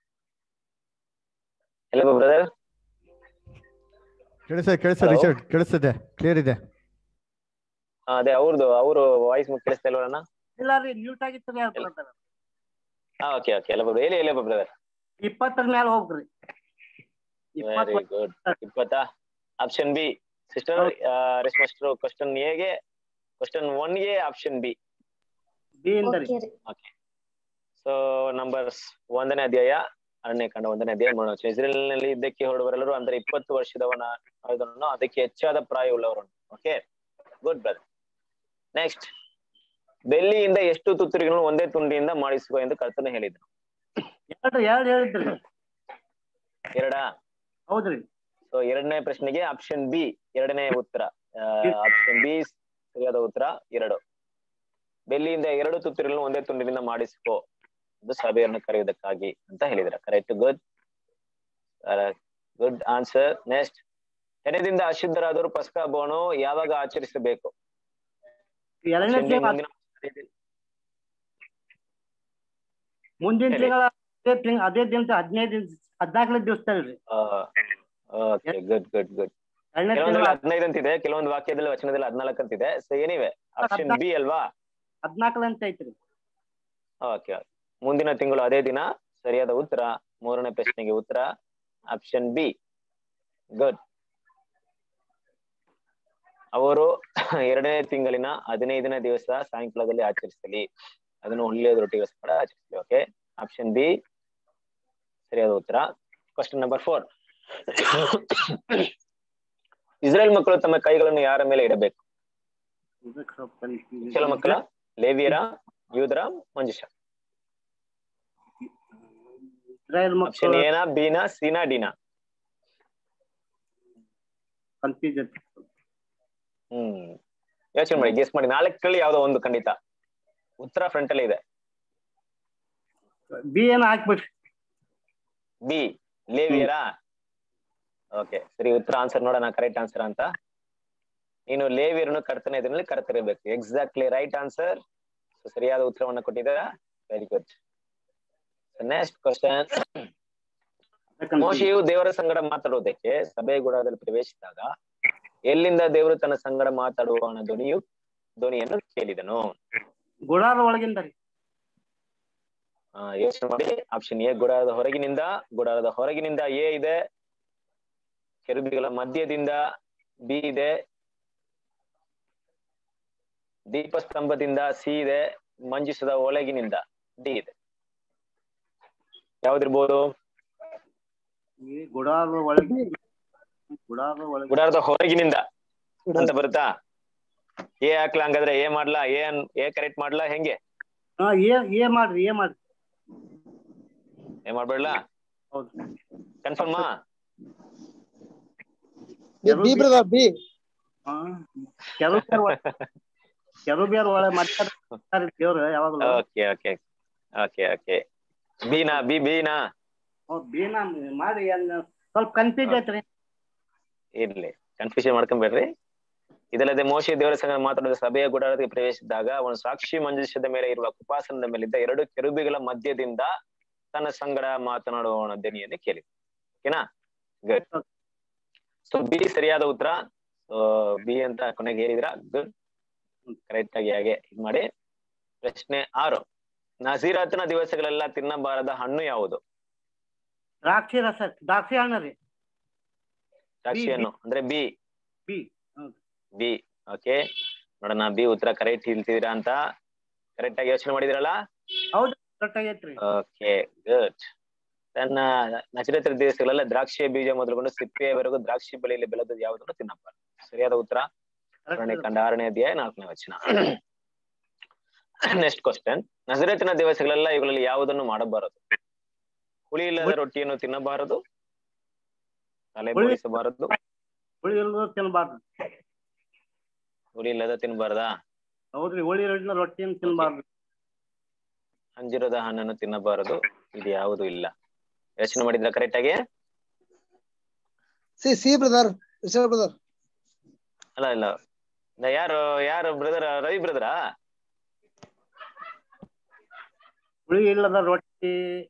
ಎಲ್ಲ ಬ್ರದರ್ ಕೇಳಿಸ್ತದೆ ಕೇಳಿಸ್ತದೆ Hello? ರಿಚರ್ಡ್ ಕೇಳಿಸ್ತದೆ ಕ್ಲಿಯರ್ ಇದೆ ಅದೇ ಅವ್ರದ್ದು ಅವರು ವಾಯ್ಸ್ ಕೇಳಿಸ್ತಾ ಇಲ್ವಣ್ಣ ಇಲ್ಲ ರೀ ಮ್ಯೂಟ್ ಆಗಿತ್ತು ರೀ ಬ್ರದರ್ ಹಾ ಓಕೆ ಓಕೆ ಎಲ್ಲ ಹೇಳಿ ಎಲ್ಲ ಬ್ರದರ್ ಇಪ್ಪತ್ತರ ಮೇಲೆ ಹೋಗ್ರಿ ವೆರಿ ಗುಡ್ ಇಪ್ಪತ್ತಾ ಆಪ್ಷನ್ ಬಿ ಸಿಸ್ಟರ್ ರೆಸ್ಪಾಸ್ಟರ್ ಕ್ವಶನ್ ಎಗೆ ಕ್ವಶನ್ ಒನ್ ಗೆ ಆಪ್ಷನ್ ಬಿ ಬಿ ಇಂದ ರೀ ಓಕೆ ರೀ ಓಕೆ ಸೊ ನಂಬರ್ಸ್ ಒಂದನೇ ಅಧ್ಯಾಯ ಅರಣ್ಯ ಕಂಡ ಒಂದನೇ ಅಧ್ಯಾಯ ನೋಡೋಣ ಇಸ್ರೇಲ್ ನಲ್ಲಿ ಯುದ್ಧಕ್ಕೆ ಹೊರಡುವರೆಲ್ಲರೂ ಅಂದ್ರೆ ಇಪ್ಪತ್ತು ವರ್ಷದವನ ಇದನ್ನು ಅದಕ್ಕೆ ಹೆಚ್ಚಾದ ಪ್ರಾಯವುಳ್ಳವರನ್ನು ಓಕೆ ಗುಡ್ ಬ್ರದರ್ ನೆಕ್ಸ್ಟ್ ಬೆಳ್ಳಿಯಿಂದ ಎಷ್ಟು ತುತ್ತೂರಿಗಳನ್ನು ಒಂದೇ ತುಂಡಿಯಿಂದ ಮಾಡಿಸುವ ಎಂದು ಕರ್ತನೆ ಹೇಳಿದ್ರು ಎರಡು ಎರಡು ಹೇಳಿದ್ರಿ ಎರಡಾ ಹೌದ್ರಿ ಸೊ ಎರಡನೇ ಪ್ರಶ್ನೆಗೆ ಆಪ್ಷನ್ ಬಿ ಎರಡನೇ ಉತ್ತರ ಆಪ್ಷನ್ ಬಿ ಸರಿಯಾದ ಉತ್ತರ ಎರಡು ಬೆಳ್ಳಿಯಿಂದ ಎರಡು ತುತ್ತೂರಿಗಳನ್ನು ಒಂದೇ ತುಂಡಿನಿಂದ ಮಾಡಿಸಿಕೋ ಅದು ಸಭೆಯನ್ನು ಕರೆಯುವುದಕ್ಕಾಗಿ ಅಂತ ಹೇಳಿದ್ರ correct good good answer next ಹೆಣದಿಂದ ಅಶುದ್ಧರಾದವರು ಪಸ್ಕ ಹಬ್ಬವನ್ನು ಯಾವಾಗ ಆಚರಿಸಬೇಕು ಎರಡನೇ Option D ತಿಂಗಳ ಮುಂದಿನ ಮುಂದಿನ ಹೇಳಿ. ತಿಂಗಳ ಅದೇ ತಿಂಗ್ ಅದೇ ದಿವಸ ಹದಿನೈದು ದಿವಸ ಹದಿನಾಲ್ಕನೇ ದಿವಸದಲ್ಲಿ ಓಕೆ ಗುಡ್ ಗುಡ್ ಗುಡ್ ಎರಡನೇ ಕೆಲವೊಂದ್ರಲ್ಲಿ ತಿಂಗಳ ಹದಿನೈದು ಅಂತಿದೆ ಕೆಲವೊಂದು ವಾಕ್ಯದಲ್ಲಿ ವಚನದಲ್ಲಿ ಹದಿನಾಲ್ಕು ಅಂತಿದೆ ಸೊ ಏನಿವೆ ಆಪ್ಷನ್ ಬಿ ಅಲ್ವಾ ಹದಿನಾಲ್ಕನೇ ಅಂತ ಐತ್ರಿ ಓಕೆ ಮುಂದಿನ ತಿಂಗಳು ಅದೇ ದಿನ ಸರಿಯಾದ ಉತ್ತರ ಮೂರನೇ ಪ್ರಶ್ನೆಗೆ ಉತ್ತರ ಆಪ್ಷನ್ ಬಿ ಗುಡ್ ಅವರು ಎರಡನೇ ತಿಂಗಳಿನ ಹದಿನೈದನೇ ದಿವಸ ಸಾಯಂಕಾಲದಲ್ಲಿ ಆಚರಿಸಲಿ ಅದನ್ನು ಹುಳಿಯೋದ್ರೊಟ್ಟಿಗೋಸ್ಕರ ಆಚರಿಸಲಿ ಓಕೆ ಆಪ್ಷನ್ ಬಿ ಸರಿಯಾದ ಉತ್ತರ ಕ್ವಶನ್ ನಂಬರ್ ಫೋರ್ ಇಸ್ರೇಲ್ ಮಕ್ಕಳು ತಮ್ಮ ಕೈಗಳನ್ನು ಯಾರ ಮೇಲೆ ಇಡಬೇಕು ಕೆಲವು ಮಕ್ಕಳ ಲೇವಿಯರ ಯೂದರ ಮಂಜುಷ ಇಸ್ರಾಯೇಲ್ ಆಪ್ಷನ್ ಮಕ್ಕಳು ಏನಾ ಬಿನಾ ಸಿನಾ ಡಿನಾ ಕನ್ಫ್ಯೂಸ್ ಐತಿ ಹ್ಮ್ ಯೋಚನೆ ಮಾಡಿ ಗೆಸ್ ಮಾಡಿ ನಾಲ್ಕಲ್ಲಿ ಯಾವ್ದೋ ಒಂದು ಖಂಡಿತ ಉತ್ತರ ಫ್ರಂಟ್ ಅಲ್ಲಿ ಇದೆ ಬಿ ಏನ ಹಾಕ್ಬಿಟ್ರಿ ಬಿ ಲೇವಿಯರಾ ಓಕೆ ಸರಿ ಉತ್ತರ ಆನ್ಸರ್ ನೋಡೋಣ ಕರೆಕ್ಟ್ ಆನ್ಸರ್ ಅಂತ ನೀನು ಲೇವಿಯರನ್ನು ಕರ್ತನೆ ಇದರಲ್ಲಿ ಕರ್ತರಿರ್ಬೇಕು ಎಕ್ಸಾಕ್ಟ್ಲಿ ರೈಟ್ ಆನ್ಸರ್ ಸರಿಯಾದ ಉತ್ತರವನ್ನ ಕೊಟ್ಟಿದ್ದೀರಾ ವೆರಿ ಗುಡ್ ನೆಕ್ಸ್ಟ್ ಕ್ವಶನ್ ಮೋಶೆಯು ದೇವರ ಸಂಗಡ ಮಾತಾಡುವುದಕ್ಕೆ ಸಭೆ ಗುಡಾರದಲ್ಲಿ ಪ್ರವೇಶಿಸಿದಾಗ ಎಲ್ಲಿಂದ ದೇವರು ತನ್ನ ಸಂಗಡ ಮಾತಾಡುವವನ ಧ್ವನಿಯು ಧ್ವನಿಯನ್ನು ಕೇಳಿದನು ಗುಡಾರ ಒಳಗಿಂದ ರೀ ಆ, ಯೋಚನೆ ಮಾಡಿ ಆಪ್ಷನ್ ಎ ಗುಡಾರದ ಹೊರಗಿನಿಂದ ಗುಡಾರದ ಹೊರಗಿನಿಂದ ಎ ಇದೆ ಕೆರುಬಿಗಳ ಮಧ್ಯದಿಂದ ಬಿ ಇದೆ ದೀಪಸ್ತಂಭದಿಂದ ಸಿ ಇದೆ ಮಂಜಿಸದ ಒಳಗಿನಿಂದ ಡಿ ಇದೆ ಯಾವ್ದಿರ್ಬೋದು ಈ ಗುಡಾರ ಒಳಗೆ ಗುಡಾರ ಒಳಗೆ ಗುಡಾರದ ಹೊರಗಿನಿಂದ ಅಂತ ಬರುತ್ತಾ ಎ ಹಾಕ್ಲಾ ಹಂಗಾದ್ರೆ ಎ ಮಾಡ್ಲಾ ಎ ಅನ್ ಎ ಕರೆಕ್ಟ್ ಮಾಡ್ಲಾ ಹೆಂಗೆ ಹಾ ಏ ಏ ಮಾಡ್ರಿ ಏ ಮಾಡ್ರಿ ಏ ಮಾಡ್ಬೇಡ್ಲಾ ಹೌದು ಕನ್ಫರ್ಮಾ ಬಿ ಬ್ರದರ್ ಬಿ ಕೆಲವು ಕೆರುಬಿಯರ್ ಒಳ್ಳೆ ಮಾಡ್ತಾರೆ ದೇವ್ರು ಯಾವಾಗಲೂ ಓಕೆ ಓಕೆ ಓಕೆ ಓಕೆ ಬೀನಾ ಬಿ ಬೀನಾ ಹೌದ್ ಬೀನಾ ಮಾಡಿ ಏನ್ ಸ್ವಲ್ಪ ಕನ್ಫ್ಯೂಸ್ ಐತ್ರಿ ಇರ್ಲಿ ಕನ್ಫ್ಯೂಷನ್ ಮಾಡ್ಕೊಂಬೇಡ್ರಿ ಇದಲ್ಲದೆ ಮೋಶೆ ದೇವರ ಸಂಘ ಮಾತನಾಡಿದ ಸಭೆಯ ಗುಡಾರಕ್ಕೆ ಪ್ರವೇಶಿಸಿದಾಗ ಅವನು ಸಾಕ್ಷಿ ಮಂಜೂಷದ ಮೇಲೆ ಇರುವ ಕುಪಾಸನದ ಮೇಲಿದ್ದ ಎರಡು ಕೆರುಬಿಗಳ ಮಧ್ಯದಿಂದ ತನ್ನ ಸಂಗಡ ಮಾತನಾಡುವವನ ದನಿಯನ್ನು ಕೇಳಿ ಓಕೆನಾ ಗುಡ್ ಸೊ ಬಿ ಸರಿಯಾದ ಉತ್ತರ ಸೊ ಬಿ ಅಂತ ಕೊನೆಗೆ ಹೇಳಿದ್ರ ಗುಡ್ ಕರೆಕ್ಟ್ ಆಗಿ ಹಾಗೆ ಇದ್ ಮಾಡಿ ಪ್ರಶ್ನೆ ಆರು ನಜೀರಾತನ ದಿವಸಗಳೆಲ್ಲ ತಿನ್ನಬಾರದ ಹಣ್ಣು ಯಾವುದು ದ್ರಾಕ್ಷಿ ರಸ ದ್ರಾಕ್ಷಿ ಹಣ್ಣು ರೀ ದ್ರಾಕ್ಷಿ ಹಣ್ಣು ಅಂದ್ರೆ ಬಿ ಬಿ ಬಿ ಓಕೆ ನೋಡೋಣ ಬಿ ಉತ್ತರ ಕರೆಕ್ಟ್ ಹೇಳ್ತಿದ್ದೀರಾ ಅಂತ ಕರೆಕ್ಟ್ ಆಗಿ ಯೋಚನೆ ಮಾಡಿದಿರಲ್ಲ ಹೌದು ಕರೆಕ್ಟ್ ಆಗೈತ್ರಿ ಓಕೆ ಗುಡ್ ತನ್ನ ನಚರಿತ್ರ ದಿವಸಗಳೆಲ್ಲ ದ್ರಾಕ್ಷಿಯ ಬೀಜ ಮೊದಲುಗೊಂಡು ಸಿಪ್ಪೆಯವರೆಗೂ ದ್ರಾಕ್ಷಿ ಬೆಳೆಯಲ್ಲಿ ಬೆಳೆದು ಯಾವುದನ್ನು ತಿನ್ನಬಾರದು ಸರಿಯಾದ ಉತ್ತರ ಪುರಾಣ ಕಂಡ ಆರನೇ ಅಧ್ಯಾಯ ನಾಲ್ಕನೇ ವಚನ ನೆಕ್ಸ್ಟ್ ಕ್ವಶನ್ ನಜರೇತಿನ ದಿವಸಗಳೆಲ್ಲ ಇವುಗಳಲ್ಲಿ ಯಾವುದನ್ನು ಮಾಡಬಾರದು ಹುಳಿ ಇಲ್ಲದ ರೊಟ್ಟಿಯನ್ನು ತಿನ್ನಬಾರದು ತಲೆ ಹುಳಿ- ಬೋಳಿಸಬಾರದು ಹುಳಿ ಇಲ್ದ ತಿನ್ಬಾರ್ದು ಹುಳಿ ಇಲ್ಲದ ತಿನ್ನಬಾರ್ದಾ ಹೌದ್ರಿ ಹುಳಿ ಇಲ್ದ ರೊಟ್ಟಿನ ತಿನ್ಬಾರ್ದು ಅಂಜಿರದ ಹಣ್ಣನ್ನು ತಿನ್ನಬಾರದು ಇದು ಯಾವುದು ಇಲ್ಲ ಯೋಚನೆ ಮಾಡಿದ್ರ ಕರೆಕ್ಟ್ ಆಗಿ C C brother Vishal brother ಅಲ್ಲ ಇಲ್ಲ ನ- ಯಾರು ಯಾರು ಬ್ರದರ್ ರವಿ ಬ್ರದರಾ ಹುಳಿ ಇಲ್ಲದ ರೊಟ್ಟಿ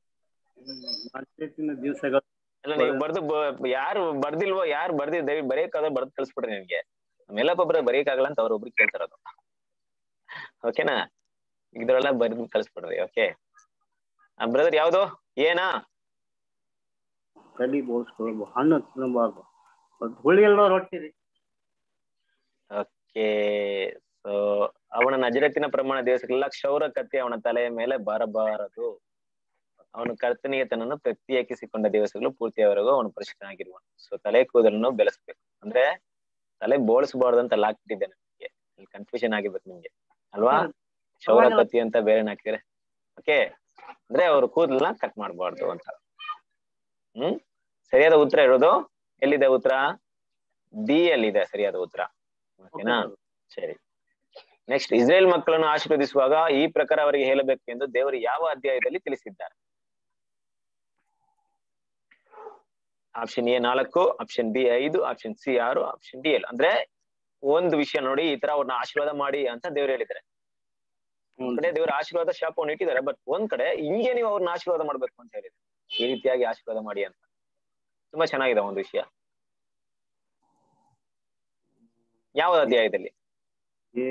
ಹ್ಮ್, ದಿವಸಗಳು ಇಲ್ಲ ನೀವು ಬರ್ದು ಬ- ಯಾರು ಬರ್ದಿಲ್ವೋ ಯಾರು ಬರ್ದಿ ದಯವಿಟ್ಟು ಬರೆಯಕ್ಕಾದ್ರೆ ಬರ್ದ್ ಕಳ್ಸ್ಬಿಡ್ರಿ ನಿಮ್ಗೆ ನಮ್ಮೆಲ್ಲಪ್ಪ ಒಬ್ಬರ ಬರೆಯಕ್ಕಾಗಲ್ಲ ಅಂತ ಅವ್ರ ಒಬ್ರಿಗೆ ಕೇಳ್ತಾರದು ಓಕೆನಾ ಇದ್ರೆಲ್ಲ ಬರ್ದು ಕಳ್ಸ್ಬಿಡ್ರಿ ಓಕೆ ಬ್ರದರ್ ಯಾವ್ದು ಏನಾ ತಲಿ ಬೋಳ್ಸ್ಕೊಳ್ಬೋದು ಹಣ್ಣು ತಿನ್ನಬಾರ್ದು ಮತ್ತ್ ಹುಳಿ ಇಲ್ಲದ ರೊಟ್ಟಿ ರೀ ಓಕೆ ಸೊ ಅವನ ನಜರತಿನ ಪ್ರಮಾಣ ದಿವಸಗಳೆಲ್ಲ ಕ್ಷೌರ ಕತ್ತಿ ಅವನ ತಲೆಯ ಮೇಲೆ ಬರಬಾರದು ಅವನು ಕರ್ತನಿಗೆ ತನ್ನನ್ನು ಪ್ರತ್ಯೇಕಿಸಿಕೊಂಡ ದಿವಸಗಳು ಪೂರ್ತಿಯವರೆಗೂ ಅವನು ಪರಿಶುದ್ಧನಾಗಿರುವನು ಸೊ ತಲೆ ಕೂದಲನ್ನು ಬೆಳೆಸ್ಬೇಕು ಅಂದ್ರೆ ತಲೆ ಬೋಳಿಸಬಾರ್ದು ಅಂತ ಅಲ್ಲಿ ಹಾಕ್ಬಿಟ್ಟಿದ್ದೆ ನಿಮ್ಗೆ ಇಲ್ಲಿ ಕನ್ಫ್ಯೂಷನ್ ಆಗಿರ್ಬೇಕು ನಿಮ್ಗೆ ಅಲ್ವಾ ಕ್ಷೌರ ಕತ್ತಿ ಅಂತ ಬೇರೆ ಹಾಕಿದ್ರೆ ಓಕೆ ಅಂದ್ರೆ ಅವ್ರ ಕೂದಲನ್ನ ಕಟ್ ಮಾಡಬಾರ್ದು ಅಂತ ಹ್ಮ್ ಸರಿಯಾದ ಉತ್ತರ ಇರೋದು ಎಲ್ಲಿದೆ ಉತ್ತರ ಬಿ ಅಲ್ಲಿದೆ ಸರಿಯಾದ ಉತ್ತರ ಓಕೆನಾ ಸರಿ ನೆಕ್ಸ್ಟ್ ಇಸ್ರೇಲ್ ಮಕ್ಕಳನ್ನು ಆಶೀರ್ವದಿಸುವಾಗ ಈ ಪ್ರಕಾರ ಅವರಿಗೆ ಹೇಳಬೇಕು ಎಂದು ದೇವರು ಯಾವ ಅಧ್ಯಾಯದಲ್ಲಿ ತಿಳಿಸಿದ್ದಾರೆ ಆಪ್ಷನ್ ಎ ನಾಲ್ಕು ಆಪ್ಷನ್ ಬಿ ಐದು ಆಪ್ಷನ್ ಸಿ ಆರು ಆಪ್ಷನ್ ಡಿ ಏಳು ಅಂದ್ರೆ ಒಂದು ವಿಷಯ ನೋಡಿ ಈ ತರ ಅವ್ರನ್ನ ಆಶೀರ್ವಾದ ಮಾಡಿ ಅಂತ ದೇವ್ರು ಹೇಳಿದ್ದಾರೆ ಒಂದ್ ಕಡೆ ದೇವ್ರ ಆಶೀರ್ವಾದ ಶಾಪವನ್ನು ಇಟ್ಟಿದ್ದಾರೆ ಬಟ್ ಒಂದ್ ಕಡೆ ಹಿಂಗೆ ನೀವು ಅವ್ರನ್ನ ಆಶೀರ್ವಾದ ಮಾಡ್ಬೇಕು ಅಂತ ಹೇಳಿದ್ರು ಈ ರೀತಿಯಾಗಿ ಆಶೀರ್ವಾದ ಮಾಡಿ ಅಂತ ತುಂಬಾ ಚೆನ್ನಾಗಿದೆ ಒಂದು ವಿಷಯ ಯಾವ ಅಧ್ಯಾಯದಲ್ಲಿ ಏ,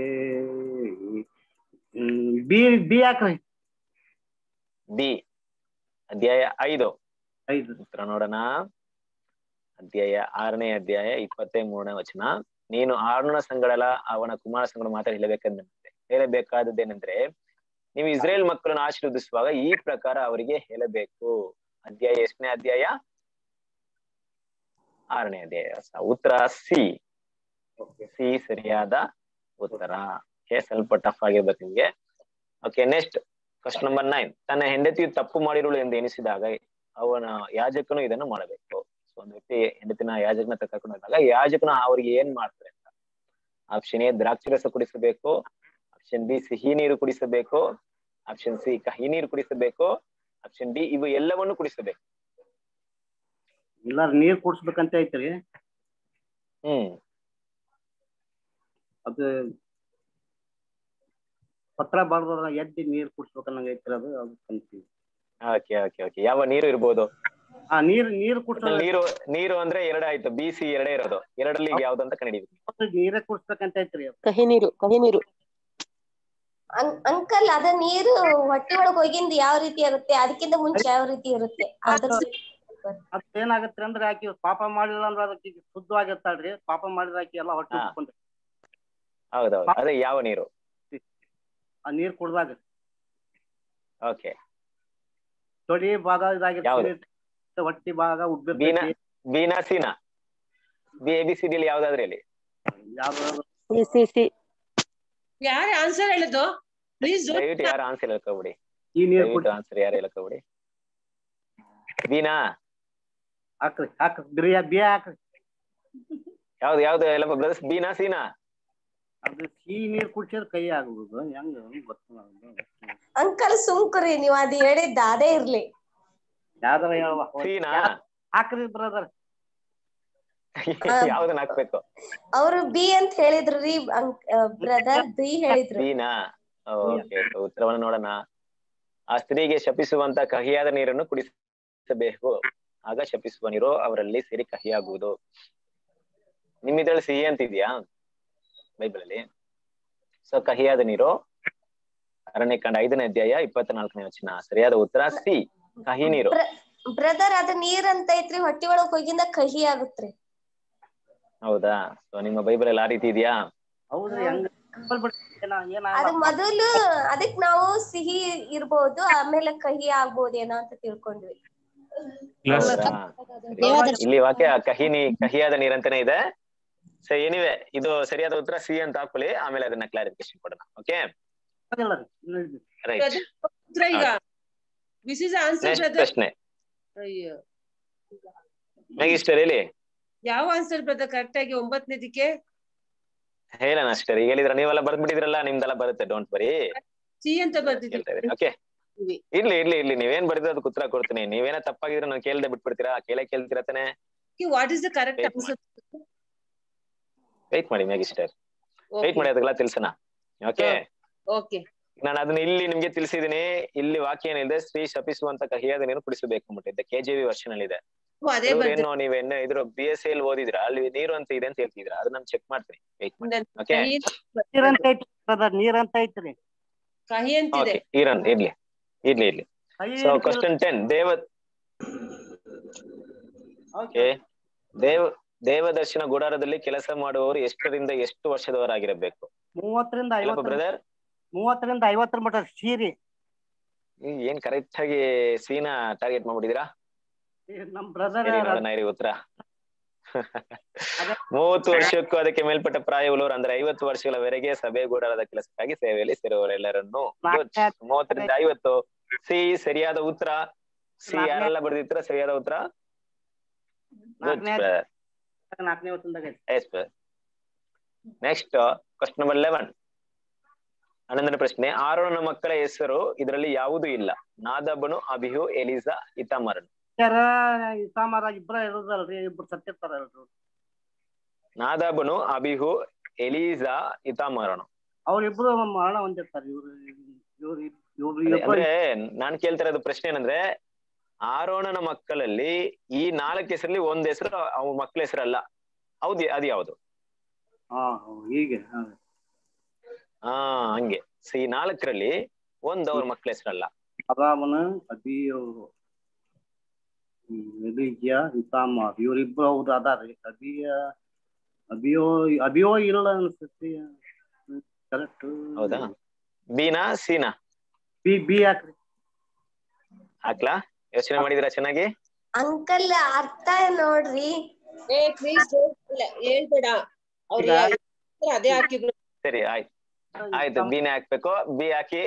ಹ್ಮ್, ಬಿ ಬಿ ಹಾಕ್ರಿ ಬಿ ಅಧ್ಯಾಯ ಐದು ಐದು ಉತ್ತರ ನೋಡೋಣ ಅಧ್ಯಾಯ ಆರನೇ ಅಧ್ಯಾಯ ಇಪ್ಪತ್ತೇ ಮೂರನೇ ವಚನ ನೀನು ಆರ್ನನ ಸಂಗಡಲ ಅವನ ಕುಮಾರ ಸಂಗಡ ಮಾತ್ರ ಹೇಳಬೇಕೆಂದಂತೆ ಹೇಳಬೇಕಾದದ್ದೇನೆಂದ್ರೆ ನೀವು ಇಸ್ರೇಲ್ ಮಕ್ಕಳನ್ನು ಆಶೀರ್ವದಿಸುವಾಗ ಈ ಪ್ರಕಾರ ಅವರಿಗೆ ಹೇಳಬೇಕು ಅಧ್ಯಾಯ ಎಷ್ಟನೇ ಅಧ್ಯಾಯ ಆರನೇ ಅಧ್ಯಾಯ ಸ- ಉತ್ತರ ಸಿ ಸಿ ಸರಿಯಾದ ಉತ್ತರ ಓಕೆ ಸ್ವಲ್ಪ ಟಫ್ ಆಗಿರ್ಬೇಕು ನಿಮ್ಗೆ okay next question number nine ತನ್ನ ಹೆಂಡತಿಯು ತಪ್ಪು ಮಾಡಿರುಳು ಎಂದು ಎನಿಸಿದಾಗ ಅವನ ಯಾಜಕನು ಇದನ್ನು ಮಾಡಬೇಕು ಸೊ ಒಂದು ವ್ಯಕ್ತಿ ಹೆಂಡತಿನ ಯಾಜಕನ ಹತ್ರ ಕರ್ಕೊಂಡು ಹೋದಾಗ ಯಾಜಕನು ಅವ್ರಿಗೆ ಏನ್ ಮಾಡ್ತಾರೆ ಅಂತ ಆಪ್ಷನ್ ಎ ದ್ರಾಕ್ಷಿ ರಸ ಕುಡಿಸಬೇಕು ಆಪ್ಷನ್ ಬಿ ಸಿಹಿ ನೀರು ಕುಡಿಸಬೇಕು ಆಪ್ಷನ್ ಸಿ ಕಹಿ ನೀರು ಕುಡಿಸಬೇಕು ಆಪ್ಷನ್ ಡಿ ಇವು ಎಲ್ಲವನ್ನು ಕುಡಿಸಬೇಕು ಇಲ್ಲ ನೀರ್ ಕುಡ್ಸ್ಬೇಕಂತ ಐತ್ರಿ ಹ್ಮ್ ಅದು ಪತ್ರ ಬರ್ದ್ರ ಎದ್ದಿ ನೀರ್ ಕುಡ್ಸ್ಬೇಕನ್ನಂಗ ಐತ್ರಿ ಅದು ಅದು ಕನ್ಫ್ಯೂಸ್ ಓಕೆ ಓಕೆ ಓಕೆ ಯಾವ ನೀರು ಇರ್ಬೋದು ಆ ನೀರ್ ನೀರ್ ಕುಡ್ಸ ನೀರು ನೀರು ಅಂದ್ರೆ ಎರಡಾಯ್ತು ಬಿ ಸಿ ಎರಡೇ ಇರೋದು ಎರಡಲ್ಲಿ ಯಾವ್ದು ಅಂತ ಕಂಡಿದೀವಿ ನೀರೇ ಕುಡ್ಸ್ಬೇಕಂತ ಐತ್ರಿ ಅದು. ಕಹಿ ನೀರು ಕಹಿ ನೀರು ಅಂ- ಅಂಕಲ್ ಅದ ನೀರು ಹೊಟ್ಟೆ ಒಳಗ್ ಹೋಗಿಂದ ಯಾವ ರೀತಿ ಇರುತ್ತೆ ಅದಕ್ಕಿಂತ ಮುಂಚೆ ಯಾವ ರೀತಿ ಇರುತ್ತೆ ಅದ್ರ ಅದ್ ಏನಾಗತ್ರಿ ಅಂದ್ರೆ ಆಕಿ ಪಾಪ ಮಾಡಿಲ್ಲ ಅಂದ್ರ ಅದಕ್ಕೆ ಶುದ್ಧವಾಗಿರ್ತಾಳ್ರಿ ಪಾಪ ಮಾಡಿದ್ರ ಆಕಿ ಎಲ್ಲಾ ಹೊಟ್ಟೆ ಹಾ. ಉಟ್ಕೊಂಡ್ರಿ ಹೌದೌದು ಅದೇ ಯಾವ ನೀರು ಆ ನೀರ್ ಕುಡ್ದಾಗ ಓಕೆ ತೊಡಿ ಭಾಗ ಯಾವ್ದು? ಇದಾಗಿರ್ತೈತಿ ಹೊಟ್ಟಿ ಭಾಗ ಬೀನಾ ಉಬ್ಬಿರ್ತೈತಿ ಬೀನಾ ಸೀನಾ B A B C D ಯಾವ್ದಾದ್ರೂ ಹೇಳಿ ಯಾವ್ದು ಸಿ ಸಿ ಸಿ ಯಾರು ಆನ್ಸರ್ ಹೇಳಿದ್ದು ಪ್ಲೀಸ್ ದಯವಿಟ್ಟು ಯಾರು ಆನ್ಸರ್ ಹೇಳ್ಕೊಬಿಡಿ ಈ ನೀರ್ ದಯವಿಟ್ಟು ಕುಡ್ ಆನ್ಸರ್ ಯಾರು ಹೇಳ್ಕೊಬಿಡಿ ಬೀನಾ ಹಾಕ್ರಿ ಹಾಕ್ರಿ ಬಿರಿಯಾ ಬಿಯಾ ಹಾಕ್ರಿ ಯಾವ್ದು ಯಾವ್ದು ಎಲ್ಲ ಬ್ರದರ್ಸ್ ಬೀನಾ ಸೀನಾ ಅದು ಸಿಹಿ ನೀರ್ ಕುಡ್ಸಿದ್ರೆ ಕೈ ಆಗುದು ಹೆಂಗ ಗೊತ್ತಿಲ್ಲ ಅಂಕಲ್ ಸುಮ್ಕುರಿ ನೀವ್ ಅದ್ ಹೇಳಿದ್ದ ಅದೇ ಇರ್ಲಿ ಯಾವ್ದಾರ ಹೇಳುವ ಸೀನಾ ಹಾಕ್ರಿ ಬ್ರದರ್ ಯಾವ್ದನ್ನ ಹಾಕ್ಬೇಕು ಅವ್ರು ಬಿ ಅಂತ ಹೇಳಿದ್ರು ರೀ ಬ್ರದರ್ ಬಿ ಹೇಳಿದ್ರು ಬೀನಾ ಓಕೆ ಉತ್ತರವನ್ನು ನೋಡೋಣ ಆ ಸ್ತ್ರೀಗೆ ಶಪಿಸುವಂತ ಕಹಿಯಾದ ನೀರನ್ನು ಕುಡಿಸಬೇಕು ಆಗ ಶಪಿಸುವ ನೀರು ಅವರಲ್ಲಿ ಸೇರಿ ಕಹಿಯಾಗುವುದು ನಿಮ್ಮಿದ್ರಲ್ಲಿ ಸಿಹಿ ಅಂತ ಇದೆಯಾ ಬೈಬಲ್ ಅಲ್ಲಿ ಸೊ ಕಹಿಯಾದ ನೀರು ಅರಣ್ಯಕಾಂಡ ಐದನೇ ಅಧ್ಯಾಯ ಇಪ್ಪತ್ನಾಲ್ಕನೇ ವಚನ ಸರಿಯಾದ ಉತ್ತರ ಸಿ ಕಹಿ ನೀರು ಬ್ರದರ್ ಅದ ನೀರ್ ಅಂತ ಐತ್ರಿ ಹೊಟ್ಟಿ ಒಳಗ್ ಹೋಗಿಂದ ಕಹಿ ಆಗುತ್ರಿ ಹೌದಾ ಸೊ ನಿಮ್ಮ ಬೈಬಲ್ ಅಲ್ಲಿ ಆ ರೀತಿ ಇದೆಯಾ ಹೌದ್ರಿ ಹೆಂಗ ಅದು ಏನಾಗಲ್ಲ ಮೊದಲು ಅದಕ್ ನಾವು ಸಿಹಿ ಇರ್ಬೋದು ಆಮೇಲೆ ಕಹಿ ಆಗ್ಬೋದೇನೋ ಅಂತ ತಿಳ್ಕೊಂಡ್ವಿ ಹೌದಾ ಸರಿ. ಇಲ್ಲಿ ವಾಕ್ಯ ಕಹಿ ನೀ ಕಹಿಯಾದ ನೀರಂತಾನೆ ಇದೆ ಸೊ ಎನಿವೆ ಇದು ಸರಿಯಾದ ಉತ್ತರ ಸಿ ಅಂತ ಹಾಕೊಳ್ಳಿ ಆಮೇಲೆ ಅದನ್ನ ಕ್ಲಾರಿಫಿಕೇಶನ್ ಕೊಡೋಣ ಓಕೆ ಇಲ್ಲ ರೀ ಇಲ್ಲ. ರೈಟ್ ಉತ್ತರ ಈಗ this is answer next brother ಪ್ರಶ್ನೆ ಅಯ್ಯೋ ಮೆಗಿಸ್ಟರ್ ಹೇಳಿ ಯಾವ ಆನ್ಸರ್ ಬ್ರದರ್ ಕರೆಕ್ಟ್ ಆಗಿ ಒಂಬತ್ತನೇದಕ್ಕೆ ಹೇಳೋಣ ಅಷ್ಟೇ ಈಗ ಹೇಳಿದ್ರ ನೀವೆಲ್ಲ ಬರ್ದ್ಬಿಟ್ಟಿದ್ರಲ್ಲ ನಿಮ್ದೆಲ್ಲ ಬರುತ್ತೆ ಡೋಂಟ್ ಬರಿ ಸಿ ಅಂತ ಬರ್ದಿದ್ದೀವಿ ಕೇಳ್ತಾ ಇದ್ದೀನಿ ಓಕೆ ಇರ್ಲಿ ಇರ್ಲಿ ಇರ್ಲಿ ನೀವೇನ್ ಬರೆದ್ರೆ ಅದಕ್ಕೆ ಉತ್ತರ ಕೊಡ್ತೀನಿ ನೀವೇನ ತಪ್ಪಾಗಿದ್ರೆ ನಾನು ಕೇಳ್ದೆ ಬಿಟ್ಬಿಡ್ತೀರಾ ಕೇಳೇ ಕೇಳ್ತೀರಾ ತಾನೆ what is the correct Wait answer wait ಮಾಡಿ ಮೆಗಿಸ್ಟರ್ ವೆಯ್ಟ್ ಮಾಡಿ ಅದಕ್ಕೆಲ್ಲ ತಿಳ್ಸೋಣ ಓಕೆ ಓಕೆ ನಾನು ಅದನ್ನ ಇಲ್ಲಿ ನಿಮ್ಗೆ ತಿಳಿಸಿದೀನಿ ಇಲ್ಲಿ ವಾಕ್ಯ ಏನಿದೆ ಸ್ತ್ರೀ ಶಪಿಸುವಂತ ಕಹಿಯಾದ ನೀರು ಕುಡಿಸಬೇಕು ಅಂದ್ಬಿಟ್ಟಿದ್ದೆ ಕೆ ಜಿ ವಿ ವರ್ಷನ್ ಅಲ್ಲಿ ಇದೆ ಅದೇ ಕೆಲವ್ರು ಬರ್ದಿದ್ದು. ಏನೋ ನೀವೇನು ಇದ್ರ ಬಿ ಎಸ್ ಎಲ್ ಓದಿದ್ರ ಅಲ್ಲಿ ನೀರು ಅಂತ ಇದೆ ಅಂತ ಹೇಳ್ತಿದ್ರ ಅದನ್ನ ನಾನು ಚೆಕ್ ಮಾಡ್ತೀನಿ ವೆಯ್ಟ್ ಮಾಡಿ ನನ್ ಓಕೆ ಕಹಿ ನೀರ್ ಅಂತ ಐತಿ ಬ್ರದರ್ ನೀರ್ ಅಂತ ಐತ್ರಿ ಕಹಿ ಅಂತಿದೆ ಓಕೆ ಇರನ್ ಇರ್ಲಿ ಇರ್ಲಿ ಇರ್ಲಿ ಕಹಿ ಸೊ ಇರ್ತಿಲ್ಲ. ಕ್ವಶನ್ ಟೆನ್ ದೇವ ಓಕೆ ದೇವ ದೇವದರ್ಶನ ಗುಡಾರದಲ್ಲಿ ಕೆಲಸ ಮಾಡುವವರು ಎಷ್ಟರಿಂದ ಎಷ್ಟು ವರ್ಷದವರಾಗಿರಬೇಕು ಮೂವತ್ತರಿಂದ ಇಲ್ಲಪ್ಪ ಐವತ್ತರ ಬ್ರದರ್ ಮೂವತ್ತರಿಂದ ಐವತ್ತರ ಮಟ ಸೀರಿ ಏನ್ ಕರೆಕ್ಟ್ ಆಗಿ ಸೀನಾ ಟಾರ್ಗೆಟ್ ಮಾಡ್ಬಿಟ್ಟಿದೀರಾ ನಮ್ ಬ್ರದರ್ ಸರಿ ನೋಡೋಣ ಇರಿ ಉತ್ತರ ಮೂವತ್ತು ವರ್ಷಕ್ಕೂ ಅದಕ್ಕೆ ಮೇಲ್ಪಟ್ಟ ಪ್ರಾಯವುಳ್ಳವರು ಅಂದ್ರೆ ಐವತ್ತು ವರ್ಷಗಳವರೆಗೆ ಸಭೆ ಗೂಡಾರದ ಕೆಲಸಕ್ಕಾಗಿ ಸೇವೆಯಲ್ಲಿ ಸೇರುವವರೆಲ್ಲರನ್ನು Good. ಮೂವತ್ತರಿಂದ ಐವತ್ತು ಸಿ ಸರಿಯಾದ ಉತ್ತರ ಸಿ ಯಾರೆಲ್ಲ ಬರ್ದಿರ್ತೀರ ಸರಿಯಾದ ಉತ್ತರ ನಾಲ್ಕನೇ ನಾಲ್ಕನೇ ವರ್ಷದಾಗ ಐತಿ yes next question number eleven ಹನ್ನೊಂದನೇ ಪ್ರಶ್ನೆ ಆರೋನ ಮಕ್ಕಳ ಹೆಸರು ಇದರಲ್ಲಿ ಯಾವುದೂ ಇಲ್ಲ ನಾದಬನು ಅಬಿಹು ಎಲಿಸಾ ಇತಾಮರನ್ ಯಾರ ಇಸಾಮಾರ ಇಬ್ರ ಇರೋದಲ್ರಿ ಇಬ್ರು ಸತ್ತಿರ್ತಾರ ಎಲ್ರು ನಾದಾಬನು ಅಬಿಹು ಎಲಿಸಾ ಇತಾಮರನು ಅವ್ರಿಬ್ರು ಮರಣ ಹೊಂದಿರ್ತಾರ ಇವ್ರು ಇವ್ರು ಇವ್ರು ಅದೇ, ಇಬ್ರು ಅಂದ್ರೆ ನಾನ್ ಕೇಳ್ತಾ ಇರೋದು ಪ್ರಶ್ನೆ ಏನಂದ್ರೆ ಆರೋಣನ ಮಕ್ಕಳಲ್ಲಿ ಈ ನಾಲ್ಕು ಹೆಸರಲ್ಲಿ ಒಂದ್ ಹೆಸರು ಅವ್ ಮಕ್ಕಳ ಹೆಸರಲ್ಲ ಹೌದು ಅದು ಯಾವುದು ಹಾ ಹೀಗೆ ಹಾ. ಹಾ ಹಂಗೆ ಸೊ ಈ ನಾಲ್ಕರಲ್ಲಿ ಒಂದ್ ಅವ್ರ ಮಕ್ಕಳ ಹೆಸರಲ್ಲ ಅದಾಮನ ಅಬಿಯೋ ಎಲಿಜ್ಯ ಇಸಾಮಾರ್ ಇವ್ರಿಬ್ರು ಹೌದು ಅದಾರಿ ಅಬಿಯ ಅಬಿಯೋ ಅಬಿಯೋ ಇಲ್ಲ ಅನ್ಸುತ್ತೆ ಕರೆಕ್ಟ್ ಹೌದಾ ಬೀನಾ ಸೀನಾ ಬಿ ಬಿ ಹಾಕ್ರಿ ಹಾಕ್ಲಾ ಯೋಚನೆ ಮಾಡಿದಿರಾ ಚೆನ್ನಾಗಿ ಅಂಕಲ್ ಅರ್ಥ ನೋಡ್ರಿ ಏ ಪ್ಲೀಸ್ ಇಲ್ಲ ಹೇಳ್ಬೇಡ ಅವ್ರು ಈಗ- ಯಾವ- ಅದೇ ಹಾಕಿದ್ರು ಸರಿ ಆಯ್ತು ಆಯ್ತು ಬಿನೇ ಹಾಕ್ಬೇಕು ಬಿ ಹಾಕಿ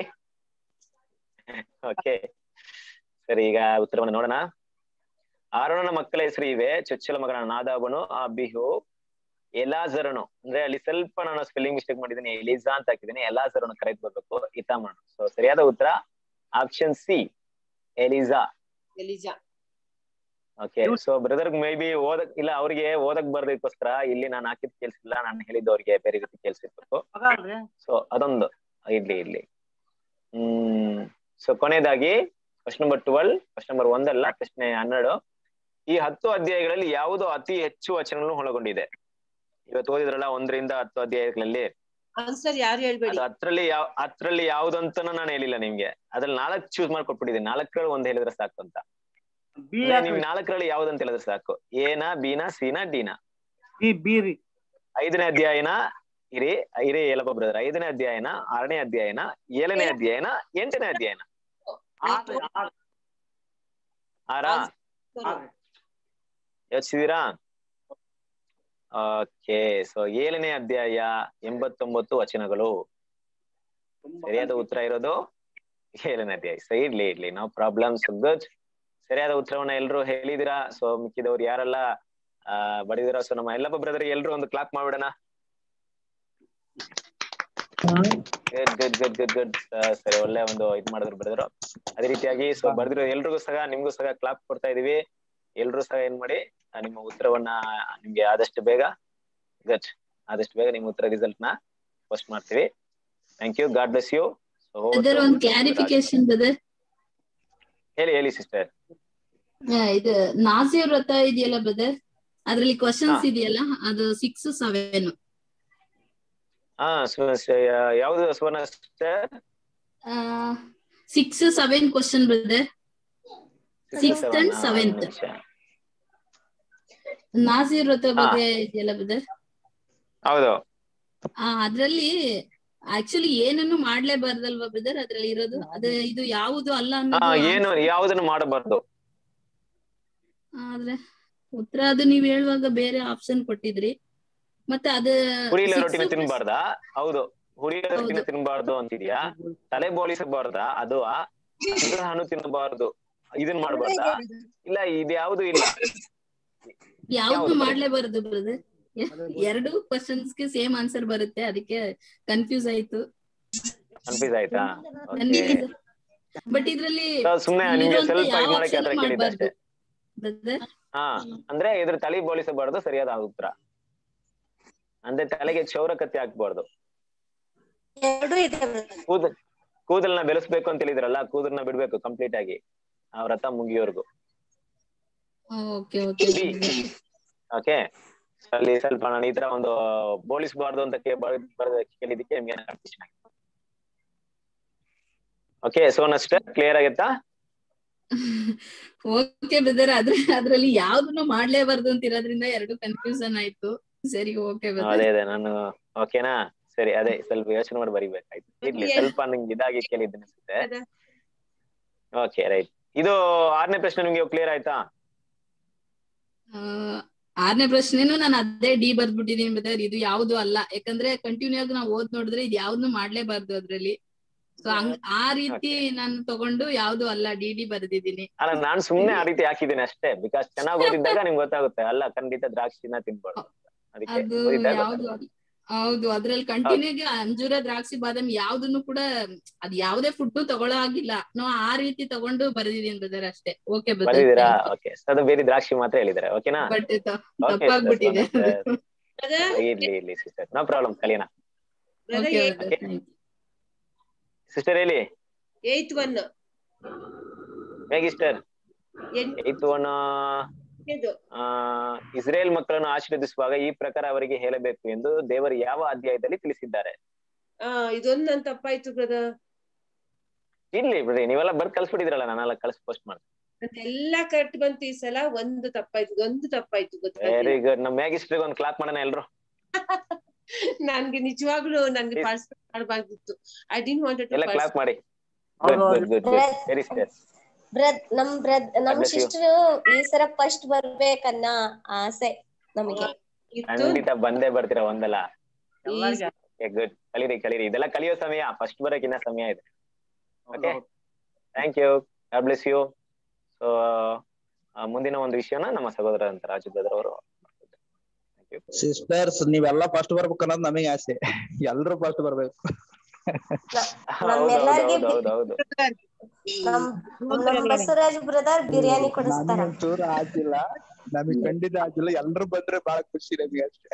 ಓಕೆ ಸರಿ ಈಗ ಉತ್ತರವನ್ನು ನೋಡೋಣ ಆರೋಣನ ಮಕ್ಕಳ ಹೆಸರು ಇವೆ ಚೊಚ್ಚಲ ಮಗನ ನಾದಾಬನು ಅಬಿಹು ಎಲಾಜರನು ಅಂದ್ರೆ ಅಲ್ಲಿ ಸ್ವಲ್ಪ ನಾನು ಸ್ಪೆಲ್ಲಿಂಗ್ ಮಿಸ್ಟೇಕ್ ಮಾಡಿದ್ದೀನಿ ಎಲಿಜಾ ಅಂತ ಹಾಕಿದ್ದೀನಿ ಎಲಾಜರನು ಕರೆಕ್ಟ್ ಬರ್ಬೇಕು ಇತಾಮನು ಸೊ ಸರಿಯಾದ ಉತ್ತರ option C Elijah Elijah okay so brother maybe ಓದಕ್ ಇಲ್ಲ ಅವ್ರಿಗೆ ಓದಕ್ ಬರ್ದಕ್ಕೋಸ್ಕರ ಇಲ್ಲಿ ನಾನು ಹಾಕಿದ್ ಕೇಳಿಸಿಲ್ಲ ನಾನು ಹೇಳಿದ್ದು ಅವ್ರಿಗೆ ಬೇರೆ ರೀತಿ ಕೇಳಿಸಿರ್ಬೇಕು ಮಗಲ್ರಿ ಸೊ ಅದೊಂದು ಇರ್ಲಿ ಇರ್ಲಿ ಹ್ಮ್ ಸೊ ಕೊನೆಯದಾಗಿ question number twelve question number ಒಂದಲ್ಲ ಪ್ರಶ್ನೆ ಹನ್ನೆರಡು ಈ ಹತ್ತು ಅಧ್ಯಾಯಗಳಲ್ಲಿ ಯಾವುದು ಅತಿ ಹೆಚ್ಚು ವಚನಗಳನ್ನು ಒಳಗೊಂಡಿದೆ ಇವತ್ತು ಓದಿದ್ರಲ್ಲ ಒಂದರಿಂದ ಹತ್ತು ಅಧ್ಯಾಯಗಳಲ್ಲಿ ಆನ್ಸರ್ ಯಾರು ಹೇಳ್ಬೇಡಿ ಅದು ಹತ್ರಲ್ಲಿ ಯಾವ ಹತ್ರಲ್ಲಿ ಯಾವ್ದು ಅಂತಾನು ನಾನು ಹೇಳಿಲ್ಲ ನಿಮ್ಗೆ ಅದ್ರಲ್ಲಿ ನಾಲ್ಕು ಚೂಸ್ ಮಾಡಿ ಕೊಟ್ಬಿಟ್ಟಿದ್ದೀನಿ ನಾಲ್ಕರಲ್ಲಿ ಒಂದ್ ಹೇಳಿದ್ರೆ ಸಾಕು ಅಂತ ಬಿ ಅಂದ್ರೆ ನಿಮ್ ನಾಲ್ಕರಲ್ಲಿ ಯಾವ್ದಂತ ಹೇಳಿದ್ರೆ ಸಾಕು ಎನಾ ಬಿನಾ ಸಿನಾ ಡಿನಾ ಬಿ ಬಿ ರೀ ಐದನೇ ಅಧ್ಯಾಯನ ಇರಿ ಇರಿ ಹೇಳಪ್ಪ ಬ್ರದರ್ ಐದನೇ ಅಧ್ಯಾಯನ ಆರನೇ ಅಧ್ಯಾಯನ ಏಳನೇ ಅಧ್ಯಾಯನ ಎಂಟನೇ ಅಧ್ಯಾಯನ ಆರ್ರಿ, ಆರ್- ಆರಾ ಆರ್ರಿ. ಯೋಚಿಸಿದೀರಾ ಓಕೆ ಸೊ ಏಳನೇ ಅಧ್ಯಾಯ ಎಂಬತ್ತೊಂಬತ್ತು ವಚನಗಳು ಸರಿಯಾದ ಉತ್ತರ ಇರೋದು ಏಳನೇ ಅಧ್ಯಾಯ ಸೊ ಇರ್ಲಿ ಇರ್ಲಿ ನೋ ಪ್ರಾಬ್ಲಮ್ಸ್ ಗುಡ್ ಸರಿಯಾದ ಉತ್ತರವನ್ನ ಎಲ್ರು ಹೇಳಿದಿರಾ ಸೊ ಮಿಕ್ಕಿದವ್ರು ಯಾರೆಲ್ಲ ಆ ಬಡಿದಿರೋ ಸೊ ನಮ್ಮ ಎಲ್ಲಪ್ಪ ಬ್ರದರ್ ಎಲ್ರು ಒಂದು ಕ್ಲಾಪ್ ಮಾಡ್ಬಿಡೋಣ good good good good good ಸರಿ ಒಳ್ಳೆ ಒಂದು ಇದ್ ಮಾಡಿದ್ರು ಬರೆದ್ರು ಅದೇ ರೀತಿಯಾಗಿ ಸೊ ಬರ್ದಿರೋ ಎಲ್ರಿಗೂ ಸಹ ನಿಮ್ಗೂ ಸಹ ಕ್ಲಾಪ್ ಕೊಡ್ತಾ ಇದೀವಿ ಎಲ್ರು ಸಹ ಏನ್ ಮಾಡಿ ಆ, ನಿಮ್ಮ ಉತ್ತರವನ್ನ ನಿಮ್ಗೆ ಆದಷ್ಟು ಬೇಗ ಗಟ್ ಆದಷ್ಟು ಬೇಗ ನಿಮ್ಮ ಉತ್ತರ ರಿಸಲ್ಟ್ ನ ಪೋಸ್ಟ್ ಮಾಡ್ತೀವಿ thank you God bless you brother ಒಂದು ಕ್ಲಾರಿಫಿಕೇಶನ್ ಬ್ರದರ್ ಹೇಳಿ ಹೇಳಿ ಸಿಸ್ಟರ್ ಇದು ನಾಸಿಯ ವ್ರತ ಇದೆಯಲ್ಲ ಬ್ರದರ್ ಅದ್ರಲ್ಲಿ ಕ್ವಶನ್ಸ್ ಇದೆಯಲ್ಲ ಅದು ಸಿಕ್ಸ್ ಸೆವೆನ್ ಹಾ ಸು- ಸ- ಯಾವ್ದು Suvarna sister six seven question brother sixth and seventh ನಾಸಿಯ ವ್ರತ ಬಗ್ಗೆ ಇದೆಯಲ್ಲ ಬ್ರದರ್ ಹೌದು ಆ ಅದ್ರಲ್ಲಿ ಆಕ್ಚುಲಿ ಏನನ್ನು ಮಾಡ್ಲೇಬಾರ್ದಲ್ವಾ ಬ್ರದರ್ ಅದ್ರಲ್ಲಿ ಇರೋದು ಅದೇ ಇದು ಯಾವುದು ಅಲ್ಲ ಹಾ ಅನ್ನೋದು ಏನು ಯಾವ್ದನ್ನು ಮಾಡಬಾರ್ದು ಆದ್ರೆ ಉತ್ತರ ಅದು ನೀವ್ ಹೇಳುವಾಗ ಬೇರೆ ಆಪ್ಷನ್ ಕೊಟ್ಟಿದ್ರಿ ಮತ್ತೆ ಅದ ಹುರಿಯಿಲ್ಲ six ರೊಟ್ಟಿನ plus- ತಿನ್ಬಾರ್ದಾ ಹೌದು ಹುರಿಯಿಲ್ಲ ರೊಟ್ಟಿನ ಹೌದು. ತಿನ್ಬಾರ್ದು ಅಂತಿದ್ಯಾ ತಲೆ ಬೋಳಿಸಬಾರ್ದಾ ಅದು ಹಣ್ಣು ಹಣ್ಣು ತಿನ್ನಬಾರ್ದು ಇದನ್ ಮಾಡ್ಬಾರ್ದಾ ಇಲ್ಲ ಇದ್ಯಾವುದು ಇಲ್ಲ ಯಾವ್ದು ಯಾವ್ದು? ಮಾಡ್ಲೇಬಾರದು ಬ್ರದರ್ ಎರಡು ಕ್ವಶನ್ಸ್ ಗೆ ಸೇಮ್ ಆನ್ಸರ್ ಬರುತ್ತೆ ಅದಕ್ಕೆ ಕನ್ಫ್ಯೂಸ್ ಆಯ್ತು ಕನ್ಫ್ಯೂಸ್ ಆಯ್ತಾ ಬಟ್ ಇದ್ರಲ್ಲಿ ಸುಮ್ನೆ ನಿಮ್ಗೆ ಇಲ್ಲಿರುವಂತ ಸ್ವಲ್ಪ ಯಾವ ಇದ್ ಮಾಡಕ್ಕೆ ಆಪ್ಷನ್ ಆತರ ಕೇಳಿದ್ದೆ ಅಷ್ಟೇ ಮಾಡ್ಬಾರ್ದು ಬ್ರದರ್ ಹಾ ಅಂದ್ರೆ ಇದ್ರ ತಲೆ ಬೋಳಿಸಬಾರ್ದು ಸರಿಯಾದ ಉತ್ತರ ಅಂದ್ರೆ ತಲೆಗೆ ಕ್ಷೌರ ಕತ್ತಿ ಹಾಕ್ಬಾರ್ದು ಎರಡು ಇದೆ ಕೂದಲ್ ಕೂದಲ್ನ ಬೆಳೆಸ್ಬೇಕು ಅಂತ ಹೇಳಿದ್ರಲ್ಲ ಕೂದಲ್ನ ಬಿಡ್ಬೇಕು ಕಂಪ್ಲೀಟ್ ಆಗಿ ಆ ವ್ರತ ಮುಗಿಯೋರ್ಗು ಓಕೆ ಓಕೆ ಓಕೆ ಅಲ್ಲಿ ಸ್ವಲ್ಪ ನಾನು ಈ ತರ ಒಂದು ಬೋಳಿಸಬಾರ್ದು ಅಂತ ಕೇ- ಬರ್- ಬರ್- ಕೇಳಿದಕ್ಕೆ ನಿಮ್ಗೆ ಕನ್ಫ್ಯೂಷನ್ ಆಗಿದೆ ಓಕೆ ಸೊ ನಷ್ಟ ಕ್ಲಿಯರ್ ಆಗತ್ತಾ ಓಕೆ ಬ್ರದರ್ ಆದ್ರೆ ಅದ್ರಲ್ಲಿ ಯಾವ್ದನ್ನು ಮಾಡ್ಲೇಬಾರ್ದು ಅಂತ ಇರೋದ್ರಿಂದ ಎರಡು ಕನ್ಫ್ಯೂಷನ್ ಆಯ್ತು ಸರಿ ಓಕೆ ಅದೇ ಬ್ರದರ್ ಅದೇ ನಾನು ಓಕೆನಾ ಸರಿ ಅದೇ ಸ್ವಲ್ಪ ಯೋಚನೆ ಮಾಡಿ ಬರಿಬೇಕಾಯ್ತು ಇರ್ಲಿ ಸ್ವಲ್ಪ ನಂಗೆ ಇದಾಗಿ ಕೇಳಿದ್ದೆ ಅನ್ಸುತ್ತೆ ಓಕೆ ರೈಟ್ ಇದು ಆರನೇ ಪ್ರಶ್ನೆ ನಿಮ್ಗೆ ಕ್ಲಿಯರ್ ಆಯ್ತಾ ಆರನೇ ಪ್ರಶ್ನೆನು ನಾನು ಅದೇ ಡಿ ಬರ್ದ್ಬಿಟ್ಟಿದೀನಿ ಬ್ರದರ್ ಇದು ಯಾವ್ದು ಅಲ್ಲ ಯಾಕಂದ್ರೆ ಕಂಟಿನ್ಯೂ ಆಗಿ ನಾವು ಓದ್ ನೋಡಿದ್ರೆ ಇದು ಯಾವ್ದು ಮಾಡ್ಲೇಬಾರ್ದು ಅದ್ರಲ್ಲಿ ಸೊ ಹಂಗ್ ಆ ರೀತಿ ನಾನು ತಗೊಂಡು ಯಾವ್ದು ಅಲ್ಲ ಡಿ ಡಿ ಬರ್ದಿದ್ದೀನಿ ಅಲ್ಲ ನಾನ್ ಸುಮ್ನೆ ಆ ರೀತಿ ಹಾಕಿದ್ದೀನಿ ಅಷ್ಟೇ ಬಿಕಾಸ್ ಚೆನ್ನಾಗಿ ಓದಿದ್ದಾಗ ನಿಮ್ಗೆ ಗೊತ್ತಾಗುತ್ತೆ ಅಲ್ಲ ಖಂಡಿತ ದ್ರಾಕ್ಷಿನ ತಿನ್ಬಾರ್ದು ಅದಕ್ಕೆ ಅದು ಓದಿದ್ದಾಗ ಯಾವ್ದು ಅಲ್ಲ. ಹೌದು ಅದ್ರಲ್ಲಿ ಕಂಟಿನ್ಯೂ ಆಗಿ ಅಂಜೂರ ದ್ರಾಕ್ಷಿ ಬಾದಾಮಿ ಯಾವ್ದನ್ನು ಕೂಡ ಅದ್ ಯಾವ್ದೇ ಫುಡ್ ತಗೊಳ್ಳೋ ಆಗಿಲ್ಲ ನಾವು ಆ ರೀತಿ ತಗೊಂಡು ಬರ್ದಿದೀನಿ ಬ್ರದರ್ ಅಷ್ಟೇ ಓಕೆ ಬರ್ದಿದ್ದೀರಾ ಬ್ರದರ್ ಓಕೆ ಅದು ಬೇರೆ ದ್ರಾಕ್ಷಿ ಮಾತ್ರ ಹೇಳಿದ್ದಾರೆ ಓಕೆನಾ ಬಟ್ ಓಕೆ ತಪ್ಪಾಗ್ಬಿಟ್ಟಿದೆ ಇರ್ಲಿ ಇರ್ಲಿ ಸಿಸ್ಟರ್ ನೋ ಪ್ರಾಬ್ಲಮ್ ಕಲಿಯೋಣ ಓಕೆ ಓಕೆ ಸಿಸ್ಟರ್ ಹೇಳಿ ಏತ್ ಒನ್ ಹೇಗೆ ಸಿಸ್ಟರ್ ಎಂಟು ಏತ್ ಒನ್ ಆ ಇಸ್ರೇಲ್ ಮಕ್ಕಳನ್ನು ಆಶೀರ್ವದಿಸುವಾಗ ಈ ಪ್ರಕಾರ ಅವರಿಗೆ ಹೇಳಬೇಕು ಎಂದು ದೇವರು ಯಾವ ಅಧ್ಯಾಯದಲ್ಲಿ ತಿಳಿಸಿದ್ದಾರೆ ಆ ಇದೊಂದ್ ನನ್ ತಪ್ಪಾಯ್ತು ಬ್ರದರ್ ಇರ್ಲಿ ಬಿಡ್ರಿ ನೀವೆಲ್ಲ ಬರ್ದ್ ಕಳ್ಸ್ಬಿಟ್ಟಿದ್ರಲ್ಲ ನಾನೆಲ್ಲ ಕಳ್ಸಿ ಪೋಸ್ಟ್ ಮಾಡ್ತೀನಿ ಎಲ್ಲಾ ಕರೆಕ್ಟ್ ಬಂತು ಈ ಸಲ ಒಂದು ತಪ್ಪಾಯ್ತು ಇದೊಂದು ತಪ್ಪಾಯ್ತು ವೆರಿ ಗೊತ್ತಾಗ್ಲಿಲ್ಲ ಗುಡ್ ನಮ್ಮ ಮ್ಯಾಗಿಸ್ಟ್ರಿಗೆ ಒಂದು ಕ್ಲಾಪ್ ಮಾಡೋಣ ಎಲ್ರು ನನ್ಗೆ ನಿಜವಾಗ್ಲೂ ನನ್ಗೆ ಪಾರ್ಟಿಸಿಪೇಟ್ ಮಾಡಬಾರ್ದಿತ್ತು ಐ ಡಿಂಟ್ ವಾಂಟೆಡ್ ಟು ಎಲ್ಲ ಕ್ಲಾಪ್ ಮಾಡಿ good good good good very sister ಬ್ರದ್ ನಮ್ ಬ್ರದ್ ನಮ್ bless you. ಸಿಸ್ಟರ್ ಈ ಸರ ಫಸ್ಟ್ ಬರ್ಬೇಕನ್ನ ಆಸೆ ನಮಗೆ ಖಂಡಿತ ಬಂದೇ ಬರ್ತೀರಾ ಒಂದಲ್ಲ ಎಲ್ಲಾರ್ಗೆ ಗುಡ್ ಕಲೀರಿ ಕಲೀರಿ ಇದೆಲ್ಲ ಕಲಿಯೋ ಸಮಯ ಫಸ್ಟ್ ಬರೋಕಿನ್ನ ಸಮಯ ಇದೆ okay thank you God bless you so ಮುಂದಿನ ಒಂದು ವಿಷಯನ ನಮ್ಮ ಸಹೋದರ ಅಂತ ರಾಜು ಬ್ರದರ್ ಅವರು ಸಿಸ್ಟರ್ಸ್ ನೀವೆಲ್ಲ ಫಸ್ಟ್ ಬರ್ಬೇಕು ಅನ್ನೋದು ನಮಗೆ ಆಸೆ ಎಲ್ರು ಫಸ್ಟ್ ಬರ್ಬೇಕು ನಮ್ಮೆಲ್ಲರಿಗೆ ಹೌದು ಹೌದು ನಮ್ ನಮ್ ಬಸವರಾಜ್ ಬ್ರದರ್ ಬಿರಿಯಾನಿ ಕೊಡಿಸ್ತಾರ ಚೂರು ಆಗಿಲ್ಲ ನಮಗ್ ಖಂಡಿತ ಆಗಿಲ್ಲ ಎಲ್ರು ಬಂದ್ರೆ ಬಹಳ ಖುಷಿ ನಮಗೆ ಅಷ್ಟೇ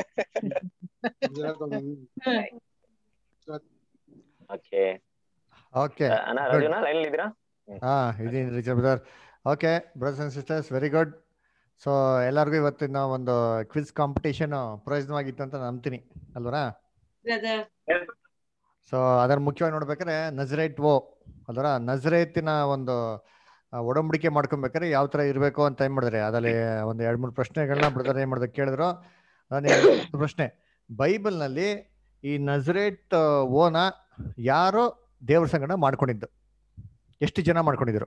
ಓಕೆ ಓಕೆ ಅಣ್ಣ ರಾಜುನಾ ಲೈನ್ ಇದ್ದೀರಾ ಹಾ ಇದೀನಿ ರಿಚರ್ brother okay brothers and sisters very good so ಎಲ್ಲರಿಗೂ ಇವತ್ತಿನ ಒಂದು ಕ್ವಿಜ್ ಕಾಂಪಿಟೇಷನ್ ಪ್ರಯೋಜನವಾಗಿತ್ತು ಅಂತ ನಂಬ್ತೀನಿ ಅಲ್ವರಾ ಬ್ರದರ್ ಸೊ ಅದರ ಮುಖ್ಯವಾಗಿ ನೋಡ್ಬೇಕಾದ್ರೆ ನಜರೇಟ್ ಓ ಅದರ ನಜರೇತಿನ ಒಂದು ಆ, ಒಡಂಬಡಿಕೆ ಮಾಡ್ಕೊಬೇಕಾದ್ರೆ ಯಾವ ತರ ಇರಬೇಕು ಅಂತ ಏನ್ ಮಾಡಿದ್ರೆ ಅದ್ರಲ್ಲಿ ಒಂದು ಎರಡ್ ಮೂರು ಪ್ರಶ್ನೆಗಳನ್ನ ಬ್ರದರ್ ಏನ್ ಮಾಡಿದ್ರು ಕೇಳಿದ್ರು ನಾನು ಒಂದು ಪ್ರಶ್ನೆ ಬೈಬಲ್ ನಲ್ಲಿ ಈ ನಜರೇಟ್ ಓನ ಯಾರು ದೇವ್ರ ಸಂಗಡ ಮಾಡ್ಕೊಂಡಿದ್ದು ಎಷ್ಟು ಜನ ಮಾಡ್ಕೊಂಡಿದ್ರು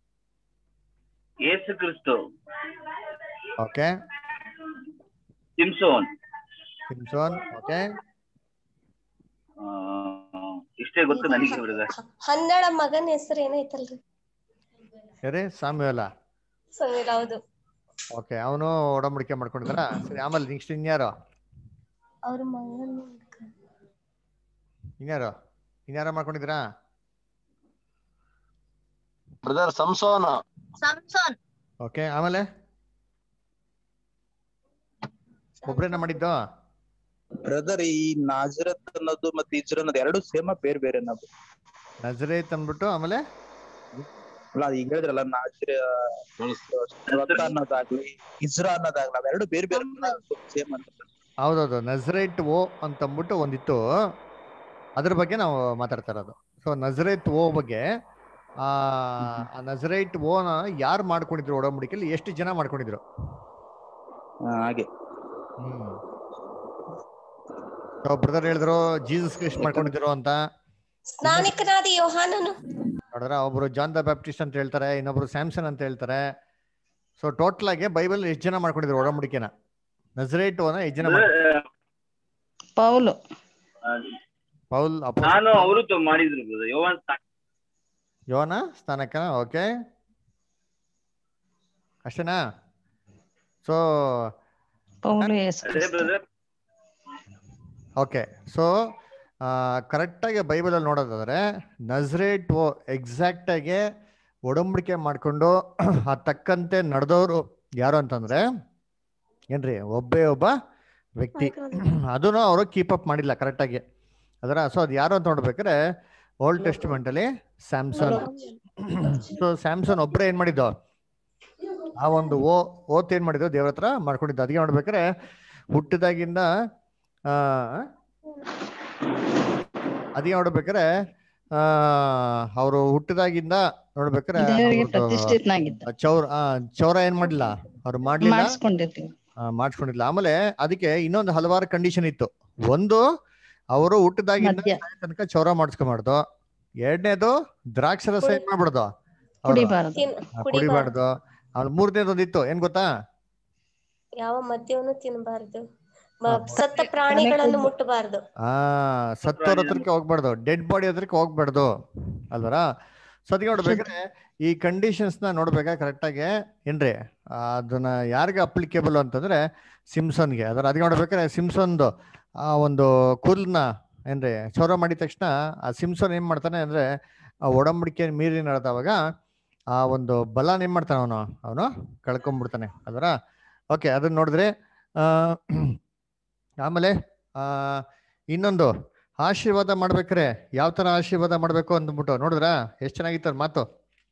ಯೇಸು ಕ್ರಿಸ್ತು ಓಕೆ ಸಿಮ್ಸೋನ್ ಸಿಮ್ಸೋನ್ ಓಕೆ ಆ, ಇಷ್ಟೇ ಗೊತ್ತು ನನಗೆ ಬ್ರದರ್ ಹನ್ನೆರಡ ಮಗನ ಹೆಸರು ಏನೈತಲ್ರಿ ಸರಿ ಸಾಮ್ಯಲ ಸಮೀರ್ ಹೌದು ಓಕೆ ಅವನು ಒಡಂಬಡಿಕೆ ಮಾಡ್ಕೊಂಡಿದ್ದಾರ ಸರಿ ಆಮೇಲೆ ನೆಕ್ಸ್ಟ್ ಇನ್ಯಾರು ಅವ್ರ ಮಗನ ಇನ್ಯಾರು ಇನ್ಯಾರ ಮಾಡ್ಕೊಂಡಿದ್ದೀರಾ ಬ್ರದರ್ ಸಂಸೋನ ಸಂಸೋನ್ ಓಕೆ ಆಮೇಲೆ ಒಬ್ರೇನ ಮಾಡಿದ್ದು ಬ್ರದರ್ ಈ ನಾಜರತ್ ಅನ್ನೋದು ಮತ್ತೆ ಇಜ್ರ ಅನ್ನೋದು ಎರಡು ಸೇಮ ಬೇರೆ ಬೇರೆ ನಾವು ನಜರೇತ್ ಅಂದ್ಬಿಟ್ಟು ಆಮೇಲೆ ಅಲ್ಲ ಈಗ ಹೇಳಿದ್ರಲ್ಲ ನಾಜರ ರಥ ಅನ್ನೋದಾಗ್ಲಿ ಇಜ್ರಾ ಅನ್ನೋದಾಗ್ಲಿ ಅವೆರಡು ಬೇರೆ ಬೇರೆ ಸೇಮ್ ಅಂತ ಹೌದೌದು ನಜರೇಟ್ ಓ ಅಂತ ಅಂದ್ಬಿಟ್ಟು ಒಂದಿತ್ತು ಅದ್ರ ಬಗ್ಗೆ ನಾವು ಮಾತಾಡ್ತಾ ಇರೋದು ಸೊ ನಜರೇತ್ ಓ ಬಗ್ಗೆ ಆ ಆ ನಜರೇಟ್ ಓನ ಯಾರು ಮಾಡ್ಕೊಂಡಿದ್ರು ಒಡಂಬಡಿಕೆಯಲ್ಲಿ ಎಷ್ಟು ಜನ ಮಾಡ್ಕೊಂಡಿದ್ರು ಹಾಗೆ ಹ್ಮ್ ಬ್ರದರ್ ಹೇಳಿದ್ರು ಜೀಸಸ್ ಕ್ರಿಸ್ಟ್ ಮಾಡ್ಕೊಂಡಿದ್ರು ಅಂತ ಸ್ನಾನಿಕನಾದ ಯೋಹಾನನು ನೋಡಿದ್ರ ಒಬ್ರು ಜಾನ್ ದ ಬ್ಯಾಪ್ಟಿಸ್ಟ್ ಅಂತ ಹೇಳ್ತಾರೆ ಇನ್ನೊಬ್ರು ಸ್ಯಾಮ್ಸನ್ ಅಂತ ಹೇಳ್ತಾರೆ ಸೊ ಟೋಟಲ್ ಆಗಿ ಬೈಬಲ್ ಎಷ್ಟು ಜನ ಮಾಡ್ಕೊಂಡಿದ್ರು ಒಡಂಬಡಿಕೆನ ನಜರೇಟ್ ಓನ ಎಷ್ಟು ಜನ ಮಾಡ್ಕೊಂಡಿದ್ರು? ಪೌಲು ಪೌಲ್ ಅಪೋಸ್ತಲ ನಾನು ಅವರು ಮಾಡಿದ್ರು brother. ಯೋವಾನ್ ಸ್ನಾನ. ಯೋನ ಸ್ಥಾನಕ್ಕ ಓಕೆ ಅಷ್ಟೇನಾ ಸೊ ಪೌಲು ಯೇಸು ಅದೇ ಬ್ರದರ್ ಓಕೆ ಸೊ ಕರೆಕ್ಟಾಗಿ ಬೈಬಲಲ್ಲಿ ನೋಡೋದಾದ್ರೆ ನಜ್ರೇಟ್ ಓ ಎಕ್ಸಾಕ್ಟಾಗಿ ಒಡಂಬಡಿಕೆ ಮಾಡಿಕೊಂಡು ಆ ತಕ್ಕಂತೆ ನಡೆದವರು ಯಾರು ಅಂತಂದ್ರೆ ಏನ್ರಿ ಒಬ್ಬೇ ಒಬ್ಬ ವ್ಯಕ್ತಿ ಅದನ್ನು ಅವರು ಕೀಪ್ ಅಪ್ ಮಾಡಿಲ್ಲ ಕರೆಕ್ಟಾಗಿ ಅದರ ಸೊ ಅದು ಯಾರು ಅಂತ ನೋಡ್ಬೇಕಾದ್ರೆ ಓಲ್ಡ್ ಟೆಸ್ಟಿಮೆಂಟ್ ಅಲ್ಲಿ ಸ್ಯಾಮ್ಸನ್ ಸೊ ಸ್ಯಾಮ್ಸನ್ ಒಬ್ಬರೇ ಏನ್ ಮಾಡಿದ್ದು ಆ ಒಂದು ಓ ಓತ್ ಏನ್ ಮಾಡಿದ್ದು ದೇವ್ರ ಹತ್ರ ಮಾಡ್ಕೊಂಡಿದ್ದು ಅದಕ್ಕೆ ನೋಡ್ಬೇಕಾದ್ರೆ ಹುಟ್ಟಿದಾಗಿಂದ ಆ ಅದಕ್ಕೆ ನೋಡ್ಬೇಕಾದ್ರೆ ಆ ಅವರು ಹುಟ್ಟಿದಾಗಿಂದ ನೋಡ್ಬೇಕಾದ್ರೆ ದೇವರಿಗೆ ಅವ್ರ್ದು ಪ್ರತಿಷ್ಠಿತನಾಗಿದ್ದ ಚೌರ ಆ, ಚೌರ ಏನ್ ಮಾಡ್ಲಿಲ್ಲ ಅವ್ರು ಮಾಡ್ಲಿಲ್ಲ ಮಾಡಿಸ್ಕೊಂಡಿರ್ತೀವಿ ಆ, ಮಾಡಿಸ್ಕೊಂಡಿಲ್ಲ ಆಮೇಲೆ ಅದಕ್ಕೆ ಇನ್ನೊಂದು ಹಲವಾರು ಕಂಡೀಷನ್ ಇತ್ತು ಒಂದು ಅವರು ಹುಟ್ಟಿದಾಗಿಂದ ಮದ್ಯ. ಸಾಯೋ ತನಕ ಚೌರ ಮಾಡಿಸ್ಕೊಂಬಾರ್ದು ಎರಡನೇದು ದ್ರಾಕ್ಷಿ ರಸ ಏನ್ ಮಾಡ್ಬಾರ್ದು ಅವ್ರು ಕುಡಿಬಾರದು ತಿನ್ ಆ, ಕುಡಿಬಾರ್ದು ಕುಡಿಬಾರ್ದು ಆಮೇಲೆ ಮೂರನೇದು ಒಂದಿತ್ತು ಏನ್ ಗೊತ್ತಾ ಯಾವ ಮದ್ಯವನ್ನು ತಿನ್ನಬಾರ್ದು ಸತ್ತ ಪ್ರಾಣಿಗಳನ್ನು ಮುಟ್ಟಬಾರ್ದು ಆ ಸತ್ತೋರ್ ಹತ್ರಕ್ಕೆ ಹೋಗ್ಬಾರ್ದು ಡೆಡ್ ಬಾಡಿ ಹತ್ರಕ್ಕೆ ಹೋಗ್ಬಾರ್ದು ಅಲ್ವರ ಸೊ ಅದಕ್ಕೆ ನೋಡ್ಬೇಕಾದ್ರೆ ಈ ಕಂಡೀಷನ್ಸ್ ನ ನೋಡ್ಬೇಕಾ ಕರೆಕ್ಟ್ ಆಗಿ ಏನ್ರಿ ಆ, ಅದನ್ನ ಯಾರಿಗೆ ಅಪ್ಲಿಕೇಬಲ್ ಅಂತಂದ್ರೆ ಸಿಮ್ಸನ್ಗೆ ಅದರ ಅದಕ್ಕೆ ನೋಡ್ಬೇಕಾದ್ರೆ ಸಿಮ್ಸನ್ದು ಆ ಒಂದು ಕೂದಲನ್ನ ಏನ್ರಿ ಚೌರ ಮಾಡಿದ ತಕ್ಷಣ ಆ ಸಿಮ್ಸನ್ ಏನ್ ಮಾಡ್ತಾನೆ ಅಂದ್ರೆ ಆ ಒಡಂಬಡಿಕೆ ಮೀರಿ ನಡೆದವಾಗ ಆ ಒಂದು ಬಲನ ಏನ್ ಮಾಡ್ತಾನೆ ಅವನು ಅವನು ಕಳ್ಕೊಂಡ್ಬಿಡ್ತಾನೆ ಅದರ ಓಕೆ ಅದನ್ನ ನೋಡಿದ್ರೆ ಆ ಆಮೇಲೆ ಆ ಇನ್ನೊಂದು ಆಶೀರ್ವಾದ ಮಾಡ್ಬೇಕಾರೆ ಯಾವ ತರ ಆಶೀರ್ವಾದ ಮಾಡ್ಬೇಕು ಅಂದ್ಬಿಟ್ಟು ನೋಡಿದ್ರಾ ಎಷ್ಟ್ ಚೆನ್ನಾಗಿತ್ತು ಅದ್ ಮಾತು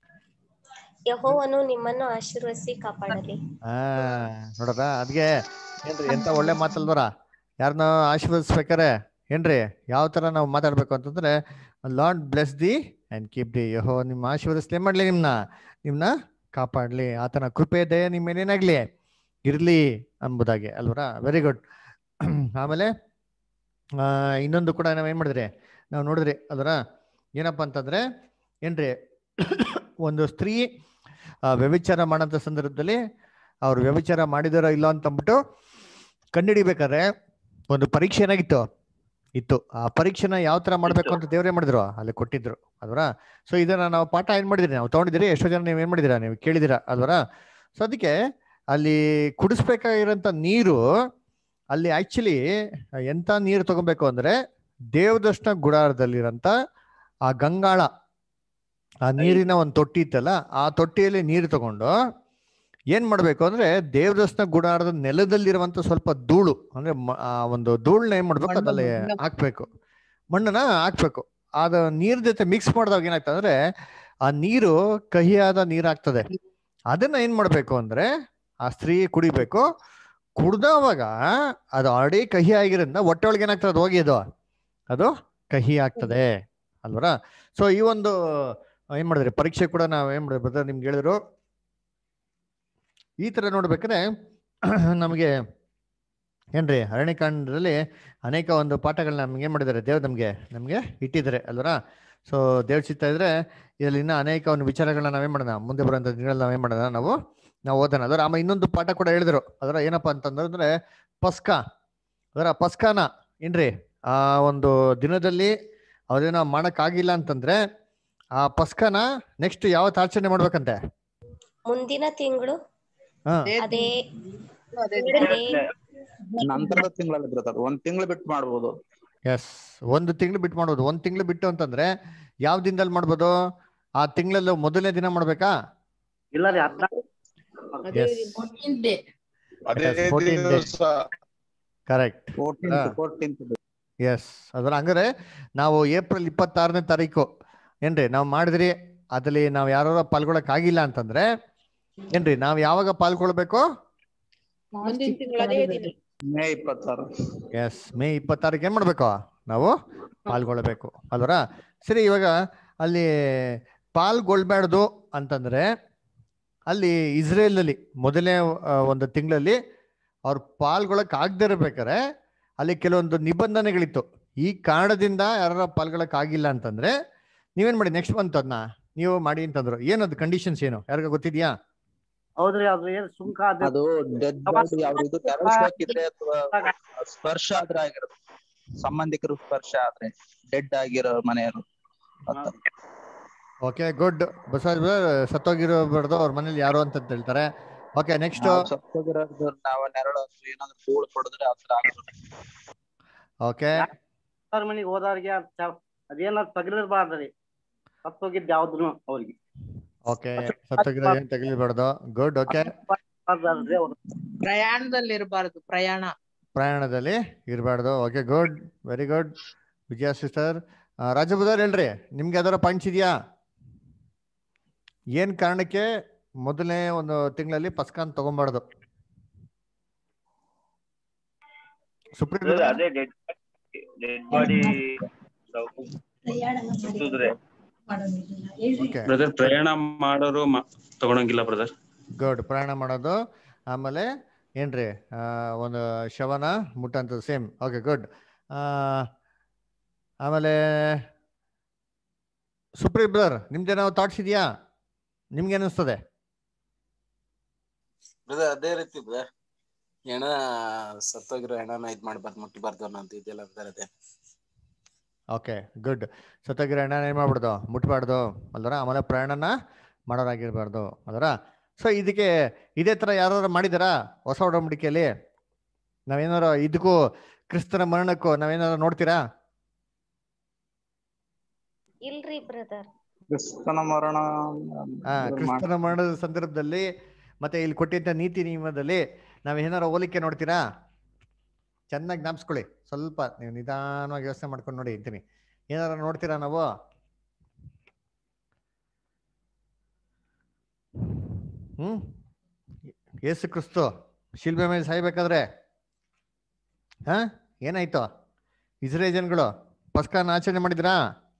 ಯಹೋವನು ನಿಮ್ಮನ್ನು ಆಶೀರ್ವದಿಸಿ ಕಾಪಾಡಲಿ ಆ ನೋಡ್ರ ಅದ್ಗೆ ಏನ್ರಿ ಎಂತ ಒಳ್ಳೆ ಮಾತಲ್ವರ ಯಾರನ್ನ ಆಶೀರ್ವದಿಸ್ಬೇಕಾರೆ ಏನ್ರಿ ಯಾವ ತರ ನಾವು ಮಾತಾಡ್ಬೇಕು ಅಂತಂದ್ರೆ lord bless thee and keep thee ಯಹೋ ನಿಮ್ಮ ಆಶೀರ್ವದಿಸ್ಲಿ ಏನ್ ಮಾಡ್ಲಿ ನಿಮ್ನ ನಿಮ್ನ ಕಾಪಾಡ್ಲಿ ಆತನ ಕೃಪೆ ದಯ ನಿಮ್ಮ ಮೇಲೇನಾಗ್ಲಿ ಇರ್ಲಿ ಅಂಬುದಾಗೆ ಅಲ್ವರ ವೆರಿ ಗುಡ್ ಆಮೇಲೆ ಆ, ಇನ್ನೊಂದು ಕೂಡ ನಾವ್ ಏನ್ ಮಾಡಿದ್ರಿ ನಾವು ನೋಡಿದ್ರಿ ಅದರ ಏನಪ್ಪಾ ಅಂತಂದ್ರೆ ಏನ್ರಿ ಒಂದು ಸ್ತ್ರೀ ಆ, ವ್ಯಭಿಚಾರ ಮಾಡೋಂಥ ಸಂದರ್ಭದಲ್ಲಿ ಅವ್ರು ವ್ಯಭಿಚಾರ ಮಾಡಿದಾರೋ ಇಲ್ಲ ಅಂತ ಅಂದ್ಬಿಟ್ಟು ಕಂಡುಹಿಡಿಬೇಕಾದ್ರೆ ಒಂದು ಪರೀಕ್ಷೆ ಏನಾಗಿತ್ತು ಇತ್ತು ಆ ಪರೀಕ್ಷೆನ ಯಾವ ತರ ಮಾಡ್ಬೇಕು ಅಂತ ದೇವ್ರೇ ಮಾಡಿದ್ರು ಅಲ್ಲಿ ಕೊಟ್ಟಿದ್ರು ಅಲ್ವರ ಸೊ ಇದನ್ನ ನಾವು ಪಾಠ ಏನ್ ಮಾಡಿದ್ರಿ ನಾವು ತಗೊಂಡಿದ್ದೀರಿ ಎಷ್ಟೋ ಜನ ನೀವು ಏನ್ ಮಾಡಿದಿರಾ ನೀವು ಕೇಳಿದಿರಾ ಅಲ್ವರ ಸೊ ಅದಕ್ಕೆ ಅಲ್ಲಿ ಕುಡಿಸ್ಬೇಕಾಗಿರೋಂಥ ನೀರು ಅಲ್ಲಿ ಆಕ್ಚುಲಿ ಎಂತ ನೀರು ತಗೋಬೇಕು ಅಂದ್ರೆ ದೇವದರ್ಶನ ಗುಡಾರದಲ್ಲಿರಂತ ಆ ಗಂಗಾಳ ಆ ನೀರಿನ ಒಂದು ತೊಟ್ಟಿ ಇತ್ತಲ್ಲ ಆ ತೊಟ್ಟಿಯಲ್ಲಿ ನೀರು ತಗೊಂಡು ಏನ್ ಮಾಡ್ಬೇಕು ಅಂದ್ರೆ ದೇವದರ್ಶನ ಗುಡಾರದ ನೆಲದಲ್ಲಿರುವಂತ ಸ್ವಲ್ಪ ಧೂಳು ಅಂದ್ರೆ ಮ- ಆ ಒಂದು ಧೂಳನ್ನ ಏನ್ ಮಾಡ್ಬೇಕು ಅದ್ರಲ್ಲಿ ಹಾಕ್ಬೇಕು ಮಣ್ಣನ್ನ ಹಾಕ್ಬೇಕು ಅದ ನೀರ್ ಜೊತೆ ಮಿಕ್ಸ್ ಮಾಡಿದಾಗ ಏನಾಗ್ತದೆ ಅಂದ್ರೆ ಆ ನೀರು ಕಹಿಯಾದ ನೀರಾಗ್ತದೆ ಅದನ್ನ ಏನ್ ಮಾಡ್ಬೇಕು ಅಂದ್ರೆ ಆ ಸ್ತ್ರೀ ಕುಡಿಬೇಕು ಕುಡ್ದವಾಗ ಅದು ಆಲ್ರೆಡಿ ಕಹಿ ಆಗಿರೋದ್ರಿಂದ ಹೊಟ್ಟೆ ಒಳಗೆ ಏನಾಗ್ತದೆ ಅದು ಹೋಗಿ ಅದು ಅದು ಕಹಿ ಆಗ್ತದೆ ಅಲ್ವರ ಸೊ ಈ ಒಂದು ಆ, ಏನ್ ಮಾಡಿದ್ರಿ ಪರೀಕ್ಷೆ ಕೂಡ ನಾವ್ ಏನ್ ಮಾಡಿದ್ರಿ brother ನಿಮ್ಗೆ ಹೇಳಿದ್ರು ಈ ತರ ನೋಡ್ಬೇಕಾದ್ರೆ ನಮಗೆ ಏನ್ರಿ ಅರಣ್ಯಕಾಂಡದಲ್ಲಿ ಅನೇಕ ಒಂದು ಪಾಠಗಳನ್ನ ನಮ್ಗೆ ಏನ್ ಮಾಡಿದ್ದಾರೆ ದೇವ್ರು ನಮ್ಗೆ ನಮ್ಗೆ ಇಟ್ಟಿದ್ದಾರೆ ಅಲ್ವರ ಸೊ ದೇವ್ರ ಚಿತ್ತ ಇದ್ರೆ ಇದರಲ್ಲಿ ಇನ್ನ ಅನೇಕ ಒಂದು ವಿಚಾರಗಳನ್ನ ನಾವೇನ್ ಮಾಡೋಣ ಮುಂದೆ ಬರುವಂತ ದಿನಗಳಲ್ಲಿ ನಾವೇನ್ ಮಾಡೋಣ ನಾವು ನಾವು ಓದೋಣ ಅದರ ಆಮೇಲೆ ಇನ್ನೊಂದು ಪಾಠ ಕೂಡ ಹೇಳಿದ್ರು ಅದರ ಏನಪ್ಪಾ ಅಂತಂದ್ರೆ ಪಸ್ಕ ಅದರ ಪಸ್ಕನ ಏನ್ರಿ ಆ ಒಂದು ದಿನದಲ್ಲಿ ಅದೇನೋ ಮಾಡಕ್ಕಾಗಿಲ್ಲ ಅಂತಂದ್ರೆ ಆ ಪಸ್ಕನ ನೆಕ್ಸ್ಟ್ ಯಾವತ್ತು ಆಚರಣೆ ಮಾಡ್ಬೇಕಂತೆ ಮುಂದಿನ ತಿಂಗಳು ಹಾ ಅದೇ ನಂತರದ ತಿಂಗಳಲ್ಲಿ ಬ್ರದರ್ ಒಂದ್ ತಿಂಗಳು ಬಿಟ್ಟು ಮಾಡ್ಬೋದು ಎಸ್ ಒಂದು ತಿಂಗಳು ಬಿಟ್ಟು ಮಾಡ್ಬೋದು ಒಂದು ತಿಂಗಳು ಬಿಟ್ಟು ಅಂತಂದ್ರೆ ಯಾವ ದಿನದಲ್ಲಿ ಮಾಡ್ಬೋದು ಆ ತಿಂಗಳಲ್ಲಿ ಮೊದಲನೇ ದಿನ ಮಾಡ್ಬೇಕಾ ಇಲ್ಲ ರೀ ಹದ್ನಾಲ್ಕು Yes. ಡೇ ಕರೆಕ್ಟ್ ಎಸ್ ಅದರ ಹಂಗಾರೆ ನಾವು ಏಪ್ರಿಲ್ ಇಪ್ಪತ್ತಾರನೇ ತಾರೀಕು ಏನ್ರಿ ನಾವು ಮಾಡಿದ್ರಿ ಅದ್ರಲ್ಲಿ ನಾವು ಯಾರು ಪಾಲ್ಗೊಳಕ್ ಆಗಿಲ್ಲ ಅಂತಂದ್ರೆ ಏನ್ರಿ ನಾವ್ ಯಾವಾಗ ಪಾಲ್ಗೊಳ್ಬೇಕು ಮುಂದಿನ ತಿಂಗಳು ಅದೇ ದಿನ ಮೇ ಇಪ್ಪತ್ತಾರು ಎಸ್ ಮೇ ಇಪ್ಪತ್ತಾರಕ್ಕೆ ಏನ್ ಮಾಡ್ಬೇಕು ನಾವು ಪಾಲ್ಗೊಳ್ಬೇಕು ಅಲ್ವರ ಸರಿ ಇವಾಗ ಅಲ್ಲಿ ಪಾಲ್ಗೊಳ್ಬಾರ್ದು ಅಂತಂದ್ರೆ ಅಲ್ಲಿ ಇಸ್ರೇಲ್ ಅಲ್ಲಿ ಮೊದಲನೇ ಆ, ಒಂದು ತಿಂಗಳಲ್ಲಿ ಅವ್ರು ಪಾಲ್ಗೊಳಕ್ ಆಗದೆ ಇರ್ಬೇಕಾರೆ ಅಲ್ಲಿ ಕೆಲವೊಂದು ನಿಬಂಧನೆಗಳಿತ್ತು ಈ ಕಾರಣದಿಂದ ಯಾರ ಪಾಲ್ಗೊಳಕ್ ಆಗಿಲ್ಲ ಅಂತಂದ್ರೆ ನೀವೇನ್ ಮಾಡಿ ನೆಕ್ಸ್ಟ್ ಮಂತ್ ಅದನ್ನ ನೀವು ಮಾಡಿ ಅಂತಂದ್ರು ಏನದು ಕಂಡೀಷನ್ಸ್ ಏನು ಯಾರಿಗ ಗೊತ್ತಿದ್ಯಾ ಹೌದ್ರಿ ಅದು ಏನ್ ಸುಂಕ ಅದ್- ಅದು ಡೆಡ್ ಬಾಡಿ ಅವ್ರ ಇದು ಟೆರಸ್ ಹಾಕಿದ್ರೆ ಅಥವಾ ಸ್ಪರ್ಶ ಆದ್ರೆ ಆಗಿರೋದು ಸಂಬಂಧಿಕರು ಸ್ಪರ್ಶ ಆದ್ರೆ ಡೆಡ್ ಆಗಿರೋ ಮನೆಯವರು ಓಕೆ ಗುಡ್ ಬಸವರಾಜ್ ಸತ್ತೋಗಿರಬಾರ್ದು ಅವ್ರ ಮನೇಲಿ ಯಾರು ಅಂತ ಹೇಳ್ತಾರೆ ಓಕೆ ನೆಕ್ಸ್ಟ್ ನಾವ್ ಸತ್ತೋಗಿರೋದು ನಾವ್ ನೆರಳು ಏನಾದ್ರು ಧೂಳು ಕೊಡಿದ್ರೆ ಆತರ ಆಗೋದು ಓಕೆ ಅವ್ರ ಮನಿಗ್ ಹೋದವ್ರಿಗೆ ಅದ್ ಚ- ಅದೇನಾದ್ರು ತಗಲಿರ್ಬಾರ್ದ್ರಿ ಸತ್ ಹೋಗಿದ್ ಯಾವ್ದು ಅವ್ರಿಗೆ ಓಕೆ ಸತ್ತೋಗಿರೋ ಏನ್ ತಗಲಿಬಾರ್ದು ಗುಡ್ ಓಕೆ ಅಲ್ರಿ ಅವ್ರು ಪ್ರಯಾಣದಲ್ಲಿ ಇರಬಾರದು ಪ್ರಯಾಣ ಪ್ರಯಾಣದಲ್ಲಿ ಇರಬಾರ್ದು okay good very good Vijaya sister ರಾಜಬುದಾರ್ ಹೇಳ್ರಿ ನಿಮ್ಗೆ ಯಾವ್ದಾರ ಪಾಯಿಂಟ್ಸ್ ಇದೆಯಾ ಏನ್ ಕಾರಣಕ್ಕೆ ಮೊದಲನೇ ಒಂದು ತಿಂಗಳಲ್ಲಿ ಪಸ್ಕಾನ್ ತಗೊಂಬಾರ್ದು ಸುಪ್ರೀಂ Brother, ಅದೇ ಡೆಡ್ ಡೆಡ್ ಬಾಡಿ ಸುತ್ತಿದ್ರೆ ಓಕೆ ಬ್ರದರ್ ಪ್ರಯಾಣ ಮಾಡೋರು ಮ- ತಗೊಳಂಗಿಲ್ಲ ಬ್ರದರ್ ಗುಡ್ ಪ್ರಯಾಣ ಮಾಡೋದು ಆಮೇಲೆ ಏನ್ರಿ ಆ, ಒಂದು ಶವನ ಮುಟ್ಟಂಥದ್ದು ಸೇಮ್ ಓಕೆ ಗುಡ್ ಆಮೇಲೆ ಸುಪ್ರೀಂ ಬ್ರದರ್ ನಿಮ್ದೇನೋ ಥಾಟ್ಸ್ ಇದೆಯಾ ನಿಮ್ಗೆ ಅನಿಸ್ತದೆ ಬ್ರದರ್ ಅದೇ ರೀತಿ ಬ್ರದರ್ ಹೆಣ ಸತ್ತೋಗಿರೋ ಹೆಣನ ಇದ್ ಮಾಡ್ಬಾರ್ದು ಮುಟ್ಟಬಾರ್ದು ಅನ್ನೋದು ಇದೆಲ್ಲ ಬ್ರದರ್ ಅದೇ ಓಕೆ ಗುಡ್ ಸತ್ತೋಗಿರೋ ಎಣ್ಣೆ ಏನು ಮಾಡ್ಬಿಡ್ದು ಮುಟ್ಬಾರ್ದು ಅಲ್ದರ ಆಮೇಲೆ ಪ್ರಯಾಣನ ಮಾಡೋರಾಗಿರ್ಬಾರ್ದು ಅದರ ಸೊ ಇದಕ್ಕೆ ಇದೇ ಥರ ಯಾರು ಮಾಡಿದಾರಾ ಹೊಸ ಒಡಂಬಡಿಕೆಯಲ್ಲಿ ನಾವೇನಾರು ಇದಕ್ಕೂ ಕ್ರಿಸ್ತನ ಮರಣಕ್ಕೂ ನಾವೇನಾರು ನೋಡ್ತೀರಾ ಇಲ್ರಿ ಬ್ರದರ್ ಕ್ರಿಸ್ತನ ಮರಣ ಆ ಕ್ರಿಸ್ತನ ಮರಣದ ಸಂದರ್ಭದಲ್ಲಿ ಮತ್ತೆ ಇಲ್ಲಿ ಕೊಟ್ಟಿದ್ದ ನೀತಿ ನಿಯಮದಲ್ಲಿ ನಾವ್ ಏನಾರ ಹೋಲಿಕೆ ನೋಡ್ತೀರಾ ಚೆನ್ನಾಗಿ ಜ್ಞಾಪಿಸ್ಕೊಳ್ಳಿ ಸ್ವಲ್ಪ ನೀವು ನಿಧಾನವಾಗಿ ಯೋಚನೆ ಮಾಡ್ಕೊಂಡು ನೋಡಿ ಅಂತೀನಿ ಏನಾರ ನೋಡ್ತೀರಾ ನಾವು ಹ್ಮ್ ಯೇಸು ಕ್ರಿಸ್ತು ಶಿಲ್ಬೆ ಮೇಲೆ ಸಾಯ್ಬೇಕಾದ್ರೆ ಹಾ ಏನಾಯ್ತು ಇಸ್ರೇಲ್ ಜನಗಳು ಪಸ್ಕಾನ ಆಚರಣೆ ಮಾಡಿದ್ರಾ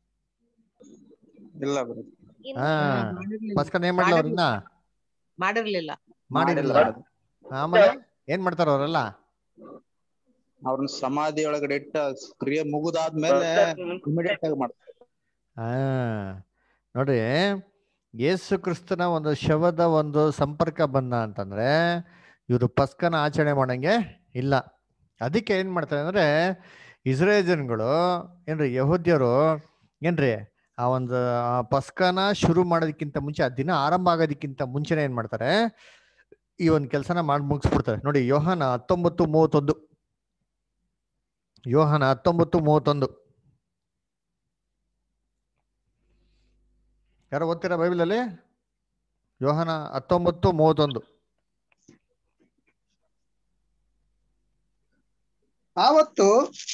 ಇಲ್ಲ ಬ್ರದರ್ ಹಾ ಪಸ್ಕಾನ ಏನ್ ಮಾಡ್ಲ ಅವ್ರನ್ನ ಮಾಡಿರ್ಲಿಲ್ಲ ಮಾಡಿರಲ್ಲ ಆಮೇಲೆ ಏನ್ ಮಾಡ್ತಾರ ಅವರೆಲ್ಲ ಅವ್ರನ್ನ ಸಮಾಧಿ ಒಳಗಡೆ ಇಟ್ಟ ಕ್ರಿಯೆ ಮುಗಿದಾದ್ಮೇಲೆ ಇಮಿಡಿಯೇಟ್ ಆಗಿ ಮಾಡ್ತಾರೆ ಆ ನೋಡ್ರಿ ಯೇಸು ಕ್ರಿಸ್ತನ ಒಂದು ಶವದ ಒಂದು ಸಂಪರ್ಕ ಬಂದ ಅಂತಂದ್ರೆ ಇವರು ಪಸ್ಕನ ಆಚರಣೆ ಮಾಡಂಗೆ ಇಲ್ಲ ಅದಕ್ಕೆ ಏನ್ ಮಾಡ್ತಾರೆ ಅಂದ್ರೆ ಇಸ್ರೇಲ್ ಜನಗಳು ಏನ್ರಿ ಯಹೂದ್ಯರು ಏನ್ರಿ ಆ ಒಂದು ಆ ಪಸ್ಕನ ಶುರು ಮಾಡೋದಕ್ಕಿಂತ ಮುಂಚೆ ಆ ದಿನ ಆರಂಭ ಆಗೋದಕ್ಕಿಂತ ಮುಂಚೆನೆ ಏನ್ ಮಾಡ್ತಾರೆ ಈ ಒಂದು ಕೆಲಸನ ಮಾಡಿ ಮುಗಿಸ್ಬಿಡ್ತಾರೆ ನೋಡಿ ಯೋಹಾನ ಹತ್ತೊಂಬತ್ತು ಮೂವತ್ತೊಂದು ಯೋಹಾನ ಹತ್ತೊಂಬತ್ತು ಮೂವತ್ತೊಂದು ಯಾರೋ ಓದ್ತೀರಾ ಬೈಬಲ್ ಅಲ್ಲಿ ಯೋಹಾನ ಹತ್ತೊಂಬತ್ತು ಮೂವತ್ತೊಂದು ಆವತ್ತು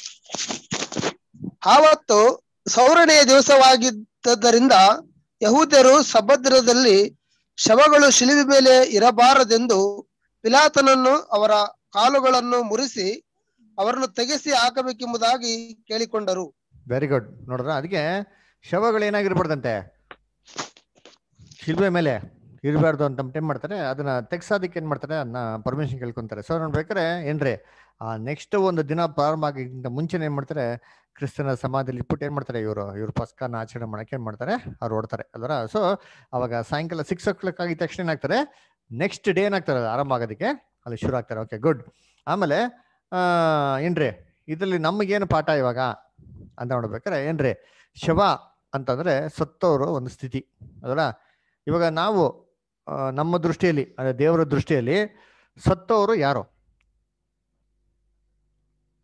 ಆವತ್ತು ಸೌರಣೆಯ ದಿವಸವಾಗಿದ್ದರಿಂದ ಯಹೂದ್ಯರು ಸಭದ್ರದಲ್ಲಿ ಶವಗಳು ಶಿಲುಬೆ ಮೇಲೆ ಇರಬಾರದೆಂದು ಪಿಲಾತನನ್ನು ಅವರ ಕಾಲುಗಳನ್ನು ಮುರಿಸಿ ಅವರನ್ನು ತೆಗೆಸಿ ಹಾಕಬೇಕೆಂಬುದಾಗಿ ಕೇಳಿಕೊಂಡರು ವೆರಿ ಗುಡ್ ನೋಡ್ರ ಅದಕ್ಕೆ ಶವಗಳು ಏನಾಗಿರ್ಬಾರ್ದಂತೆ ಶಿಲ್ಬೆ ಮೇಲೆ ಇರಬಾರ್ದು ಅಂತ ಏನ್ ಮಾಡ್ತಾರೆ ಅದನ್ನ ತೆಗ್ಸೋದಕ್ಕೆ ಏನ್ ಮಾಡ್ತಾರೆ ಅದನ್ನ ಪರ್ಮಿಷನ್ ಕೇಳ್ಕೊಂತಾರೆ ಸೊ ನೋಡ್ಬೇಕಾರೆ ಏನ್ರಿ ಆ ನೆಕ್ಸ್ಟ್ ಒಂದು ದಿನ ಪ್ರಾರಂಭ ಆಗಿದ್ದ ಮುಂಚೆನೆ ಏನ್ ಮಾಡ್ತಾರೆ ಕ್ರಿಸ್ತನ ಸಮಾಧಿಯಲ್ಲಿ ಇಟ್ಬಿಟ್ಟು ಏನ್ ಮಾಡ್ತಾರೆ ಇವರು ಇವ್ರು ಪಸ್ಕನ ಆಚರಣೆ ಮಾಡಕ್ಕೆ ಏನ್ ಮಾಡ್ತಾರೆ ಅವ್ರು ಓಡ್ತಾರೆ ಅಲ್ವರ ಸೊ ಅವಾಗ ಸಾಯಂಕಾಲ ಸಿಕ್ಸ್ ಓ ಕ್ಲಾಕ್ ಆಗಿದ ತಕ್ಷಣ ಏನಾಗ್ತಾರೆ ನೆಕ್ಸ್ಟ್ ಡೇ ಏನಾಗ್ತಾರೆ ಅದು ಆರಂಭ ಆಗೋದಕ್ಕೆ ಅಲ್ಲಿ ಶುರು ಆಗ್ತಾರೆ ಓಕೆ ಗುಡ್ ಆಮೇಲೆ ಆ ಏನ್ರಿ ಇದರಲ್ಲಿ ನಮಗೇನು ಪಾಠ ಇವಾಗ ಅಂತ ನೋಡ್ಬೇಕಾರೆ ಏನ್ರಿ ಶವ ಅಂತಂದ್ರೆ ಸತ್ತವರು ಒಂದು ಸ್ಥಿತಿ ಅದಲ್ಲ ಇವಾಗ ನಾವು ಆ, ನಮ್ಮ ದೃಷ್ಟಿಯಲ್ಲಿ ಅಂದ್ರೆ ದೇವರ ದೃಷ್ಟಿಯಲ್ಲಿ ಸತ್ತವರು ಯಾರು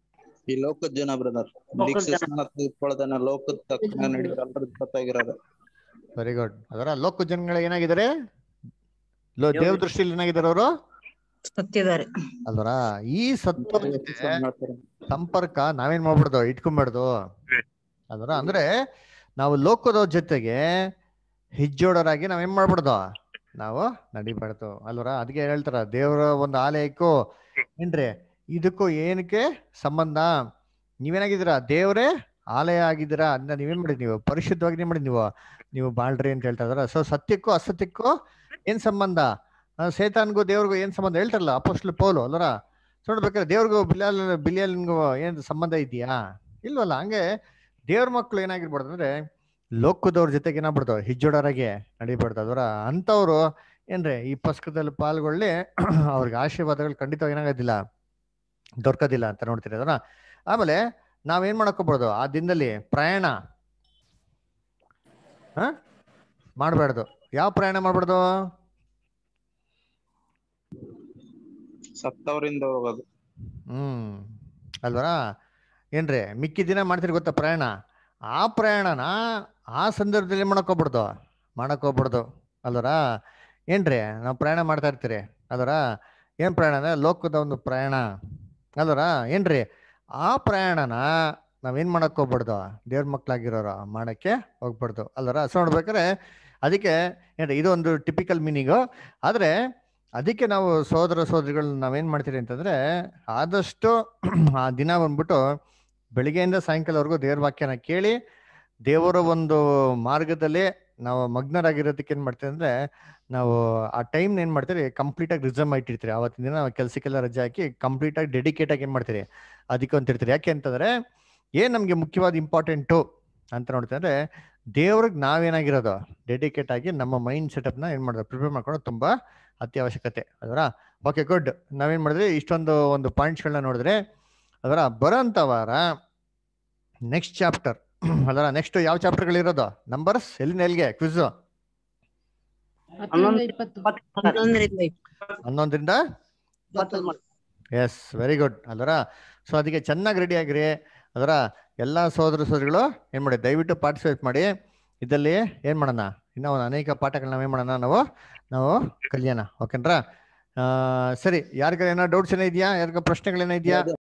ಈ ಲೋಕದ ಜನ ಬ್ರದರ್ ಲೋಕದ ದೀಕ್ಷೆ ಜನ. ಸ್ನಾನ ತೆಗೆದುಕೊಳ್ಳೋದನ್ನ ಲೋಕದ ತಕ್ಕ ನಡೆಯೋರು ಎಲ್ಲರೂ ಸತ್ತೋಗಿರೋದು ವೆರಿ ಗುಡ್ ಅದರ ಲೋಕ ಜನಗಳು ಏನಾಗಿದ್ದಾರೆ ಲೋ ದೇವ್ ದೃಷ್ಟಿಯಲ್ಲಿ ಏನಾಗಿದ್ದಾರೆ ಅವರು ಸತ್ತಿದ್ದಾರೆ ಅಲ್ವರ ಈ ಸತ್ತೋರ್ ಜೊತೆ ಸಂಪರ್ಕ ನಾವೇನ್ ಮಾಡ್ಬಿಡ್ದು ಇಟ್ಕೊಂಡ್ಬಿಡ್ದು ಅಲ್ವರ ಅಂದ್ರೆ ನಾವು ಲೋಕದ ಜೊತೆಗೆ ಹಿಜ್ಜೋಡರಾಗಿ ನಾವೇನ್ ಮಾಡ್ಬಿಡ್ದು ನಾವು ನಡಿಬಾರ್ದು ಅಲ್ವರ ಅದಕ್ಕೆ ಹೇಳ್ತಾರ ದೇವರ ಒಂದು ಆಲಯಕ್ಕೂ ಏನ್ರಿ ಇದಕ್ಕೂ ಏನಕ್ಕೆ ಸಂಬಂಧ ನೀವೇನಾಗಿದ್ದೀರಾ ದೇವರೇ ಆಲಯ ಆಗಿದ್ದೀರಾ ಅದನ್ನ ನೀವೇನ್ ಮಾಡಿದ್ ನೀವು ಪರಿಶುದ್ಧವಾಗಿ ಏನ್ ಮಾಡಿದ್ ನೀವು ನೀವು ಬಾಳ್ರಿ ಅಂತ ಹೇಳ್ತಾ ಇದಾರ ಸೊ ಸತ್ಯಕ್ಕೂ ಅಸತ್ಯಕ್ಕೂ ಏನ್ ಸಂಬಂಧ ಆ, ಸೇತಾನ್ಗೂ ದೇವ್ರಿಗೂ ಏನ್ ಸಂಬಂಧ ಹೇಳ್ತಾರಲ್ಲ ಅಪೋಸ್ಟ್ಲ್ ಪೌಲು ಅಲ್ಲರ ಸೊ ನೋಡ್ಬೇಕಾದ್ರೆ ದೇವ್ರಿಗೂ ಬಿಲಿಯಲ್ ಬಿಲಿಯಲ್ಗೂ ಏನ್ ಸಂಬಂಧ ಇದೆಯಾ ಇಲ್ವಲ್ಲ ಹಂಗೆ ದೇವ್ರ ಮಕ್ಳು ಏನಾಗಿರ್ಬಾರ್ದು ಅಂದ್ರೆ ಲೋಕದವ್ರ ಜೊತೆಗೆ ಏನಾಗ್ಬಿಡ್ತಾವ ಹಿಜ್ಜೋಡರಾಗೆ ನಡಿಬಾರ್ದು ಅದರ ಅಂಥವ್ರು ಏನ್ರಿ ಈ ಪಸ್ಕದಲ್ಲಿ ಪಾಲ್ಗೊಳ್ಳಿ ಅವ್ರಿಗೆ ಆಶೀರ್ವಾದಗಳು ಖಂಡಿತ ಏನಾಗೋದಿಲ್ಲ ದೊರಕೋದಿಲ್ಲ ಅಂತ ನೋಡ್ತೀರಿ ಅದನ್ನ ಆಮೇಲೆ ನಾವೇನ್ ಮಾಡಕ್ ಹೋಗ್ಬಾರ್ದು ಆ ದಿನದಲ್ಲಿ ಪ್ರಯಾಣ ಹ ಮಾಡ್ಬಾರ್ದು ಯಾವ ಪ್ರಯಾಣ ಮಾಡ್ಬಾರ್ದು ಸತ್ತವರಿಂದ ಹೋಗೋದು ಹ್ಮ್ ಅಲ್ವರ ಏನ್ರಿ ಮಿಕ್ಕಿ ದಿನ ಮಾಡ್ತೀರಿ ಗೊತ್ತಾ ಪ್ರಯಾಣ ಆ ಪ್ರಯಾಣನ ಆ ಸಂದರ್ಭದಲ್ಲಿ ಮಾಡಕ್ ಹೋಗ್ಬಿಡ್ದು ಮಾಡಕ್ ಹೋಗ್ಬಿಡ್ದು ಅಲ್ವರ ಏನ್ರಿ ನಾವು ಪ್ರಯಾಣ ಮಾಡ್ತಾ ಇರ್ತೀರಿ ಅಲ್ವರ ಏನ್ ಪ್ರಯಾಣ ಅಂದ್ರೆ ಲೋಕದ ಒಂದು ಪ್ರಯಾಣ ಅಲ್ವರ ಏನ್ರಿ ಆ ಪ್ರಯಾಣನ ನಾವೇನ್ ಮಾಡಕ್ ಹೋಗ್ಬಾರ್ದು ದೇವ್ರ ಮಕ್ಳಾಗಿರೋರು ಮಾಡಕ್ಕೆ ಹೋಗ್ಬಾರ್ದು ಅಲ್ವರ ಸೊ ನೋಡ್ಬೇಕಾದ್ರೆ ಅದಕ್ಕೆ ಏನ್ರಿ ಇದು ಒಂದು ಟಿಪಿಕಲ್ ಮೀನಿಂಗು ಆದ್ರೆ ಅದಕ್ಕೆ ನಾವು ಸೋದರ ಸೋದರಿಗಳು ನಾವೇನ್ ಮಾಡ್ತೀರಿ ಅಂತಂದ್ರೆ ಆದಷ್ಟು ಆ ದಿನ ಬಂದ್ಬಿಟ್ಟು ಬೆಳಿಗ್ಗೆಯಿಂದ ಸಾಯಂಕಾಲವರೆಗೂ ದೇವ್ರ ವಾಕ್ಯನ ಕೇಳಿ ದೇವರ ಒಂದು ಮಾರ್ಗದಲ್ಲಿ ನಾವು ಮಗ್ನರಾಗಿರೋದಕ್ಕೆ ಏನ್ ಮಾಡ್ತೀವಿ ಅಂದ್ರೆ ನಾವು ಆ ಟೈಮ್ ಏನ್ ಮಾಡ್ತೀರಿ ಕಂಪ್ಲೀಟ್ ಆಗಿ ರಿಸರ್ವ್ ಇಟ್ಟಿರ್ತೀರಿ ಅವತ್ತಿನ ದಿನ ಕೆಲಸಕ್ಕೆಲ್ಲ ರಜೆ ಹಾಕಿ ಕಂಪ್ಲೀಟ್ ಆಗಿ ಡೆಡಿಕೇಟ್ ಆಗಿ ಏನ್ ಮಾಡ್ತೀರಿ ಅದಕ್ಕೆ ಅಂತಿರ್ತೀರಿ ಯಾಕೆ ಅಂತಂದ್ರೆ ಏನ್ ನಮ್ಗೆ ಮುಖ್ಯವಾದ ಇಂಪಾರ್ಟೆಂಟು ಅಂತ ನೋಡ್ತೀವಿ ಅಂದ್ರೆ ದೇವ್ರಿಗೆ ನಾವೇನಾಗಿರೋದು ಡೆಡಿಕೇಟ್ ಆಗಿ ನಮ್ಮ ಮೈಂಡ್ ಸೆಟಪ್ ನ ಏನ್ ಮಾಡೋದು ಪ್ರಿಪೇರ್ ಮಾಡ್ಕೊಂಡು ತುಂಬಾ ಅತ್ಯವಶ್ಯಕತೆ ಅದರ ಓಕೆ ಗುಡ್ ನಾವೇನ್ ಮಾಡಿದ್ರಿ ಇಷ್ಟೊಂದು ಒಂದು ಪಾಯಿಂಟ್ಸ್ಗಳನ್ನ ನೋಡಿದ್ರೆ ಅದರ ಬರೋಂಥ ವಾರ ನೆಕ್ಸ್ಟ್ ಚಾಪ್ಟರ್ ಅದರ ನೆಕ್ಸ್ಟ್ ಯಾವ ಚಾಪ್ಟರ್ಗಳಿರೋದು ನಂಬರ್ಸ್ ಎಲ್ಲಿಂದ ಎಲ್ಲಿಗೆ ಕ್ವಿಜ್ ಹನ್ನೊಂದರಿಂದ ಎಸ್ ವೆರಿ ಗುಡ್ ಅದರ ಸೊ ಅದಕ್ಕೆ ಚೆನ್ನಾಗಿ ರೆಡಿ ಆಗಿರಿ ಅದರ ಎಲ್ಲ ಸಹೋದರ ಸಹೋದರಿಗಳು ಏನ್ ಮಾಡಿ ದಯವಿಟ್ಟು ಪಾರ್ಟಿಸಿಪೇಟ್ ಮಾಡಿ ಇದರಲ್ಲಿ ಏನ್ ಮಾಡೋಣ ಇನ್ನ ಒಂದು ಅನೇಕ ಪಾಠಗಳನ್ನ ಏನ್ ಮಾಡೋಣ ನಾವು ನಾವು ಕಲಿಯೋಣ ಓಕೆನ್ರಾ ಆ, ಸರಿ ಯಾರಿಗಾರ ಏನೋ ಡೌಟ್ಸ್ ಏನೋ ಇದೆಯಾ ಯಾರಿಗ ಪ್ರಶ್ನೆಗಳೇನೋ ಇದೆಯಾ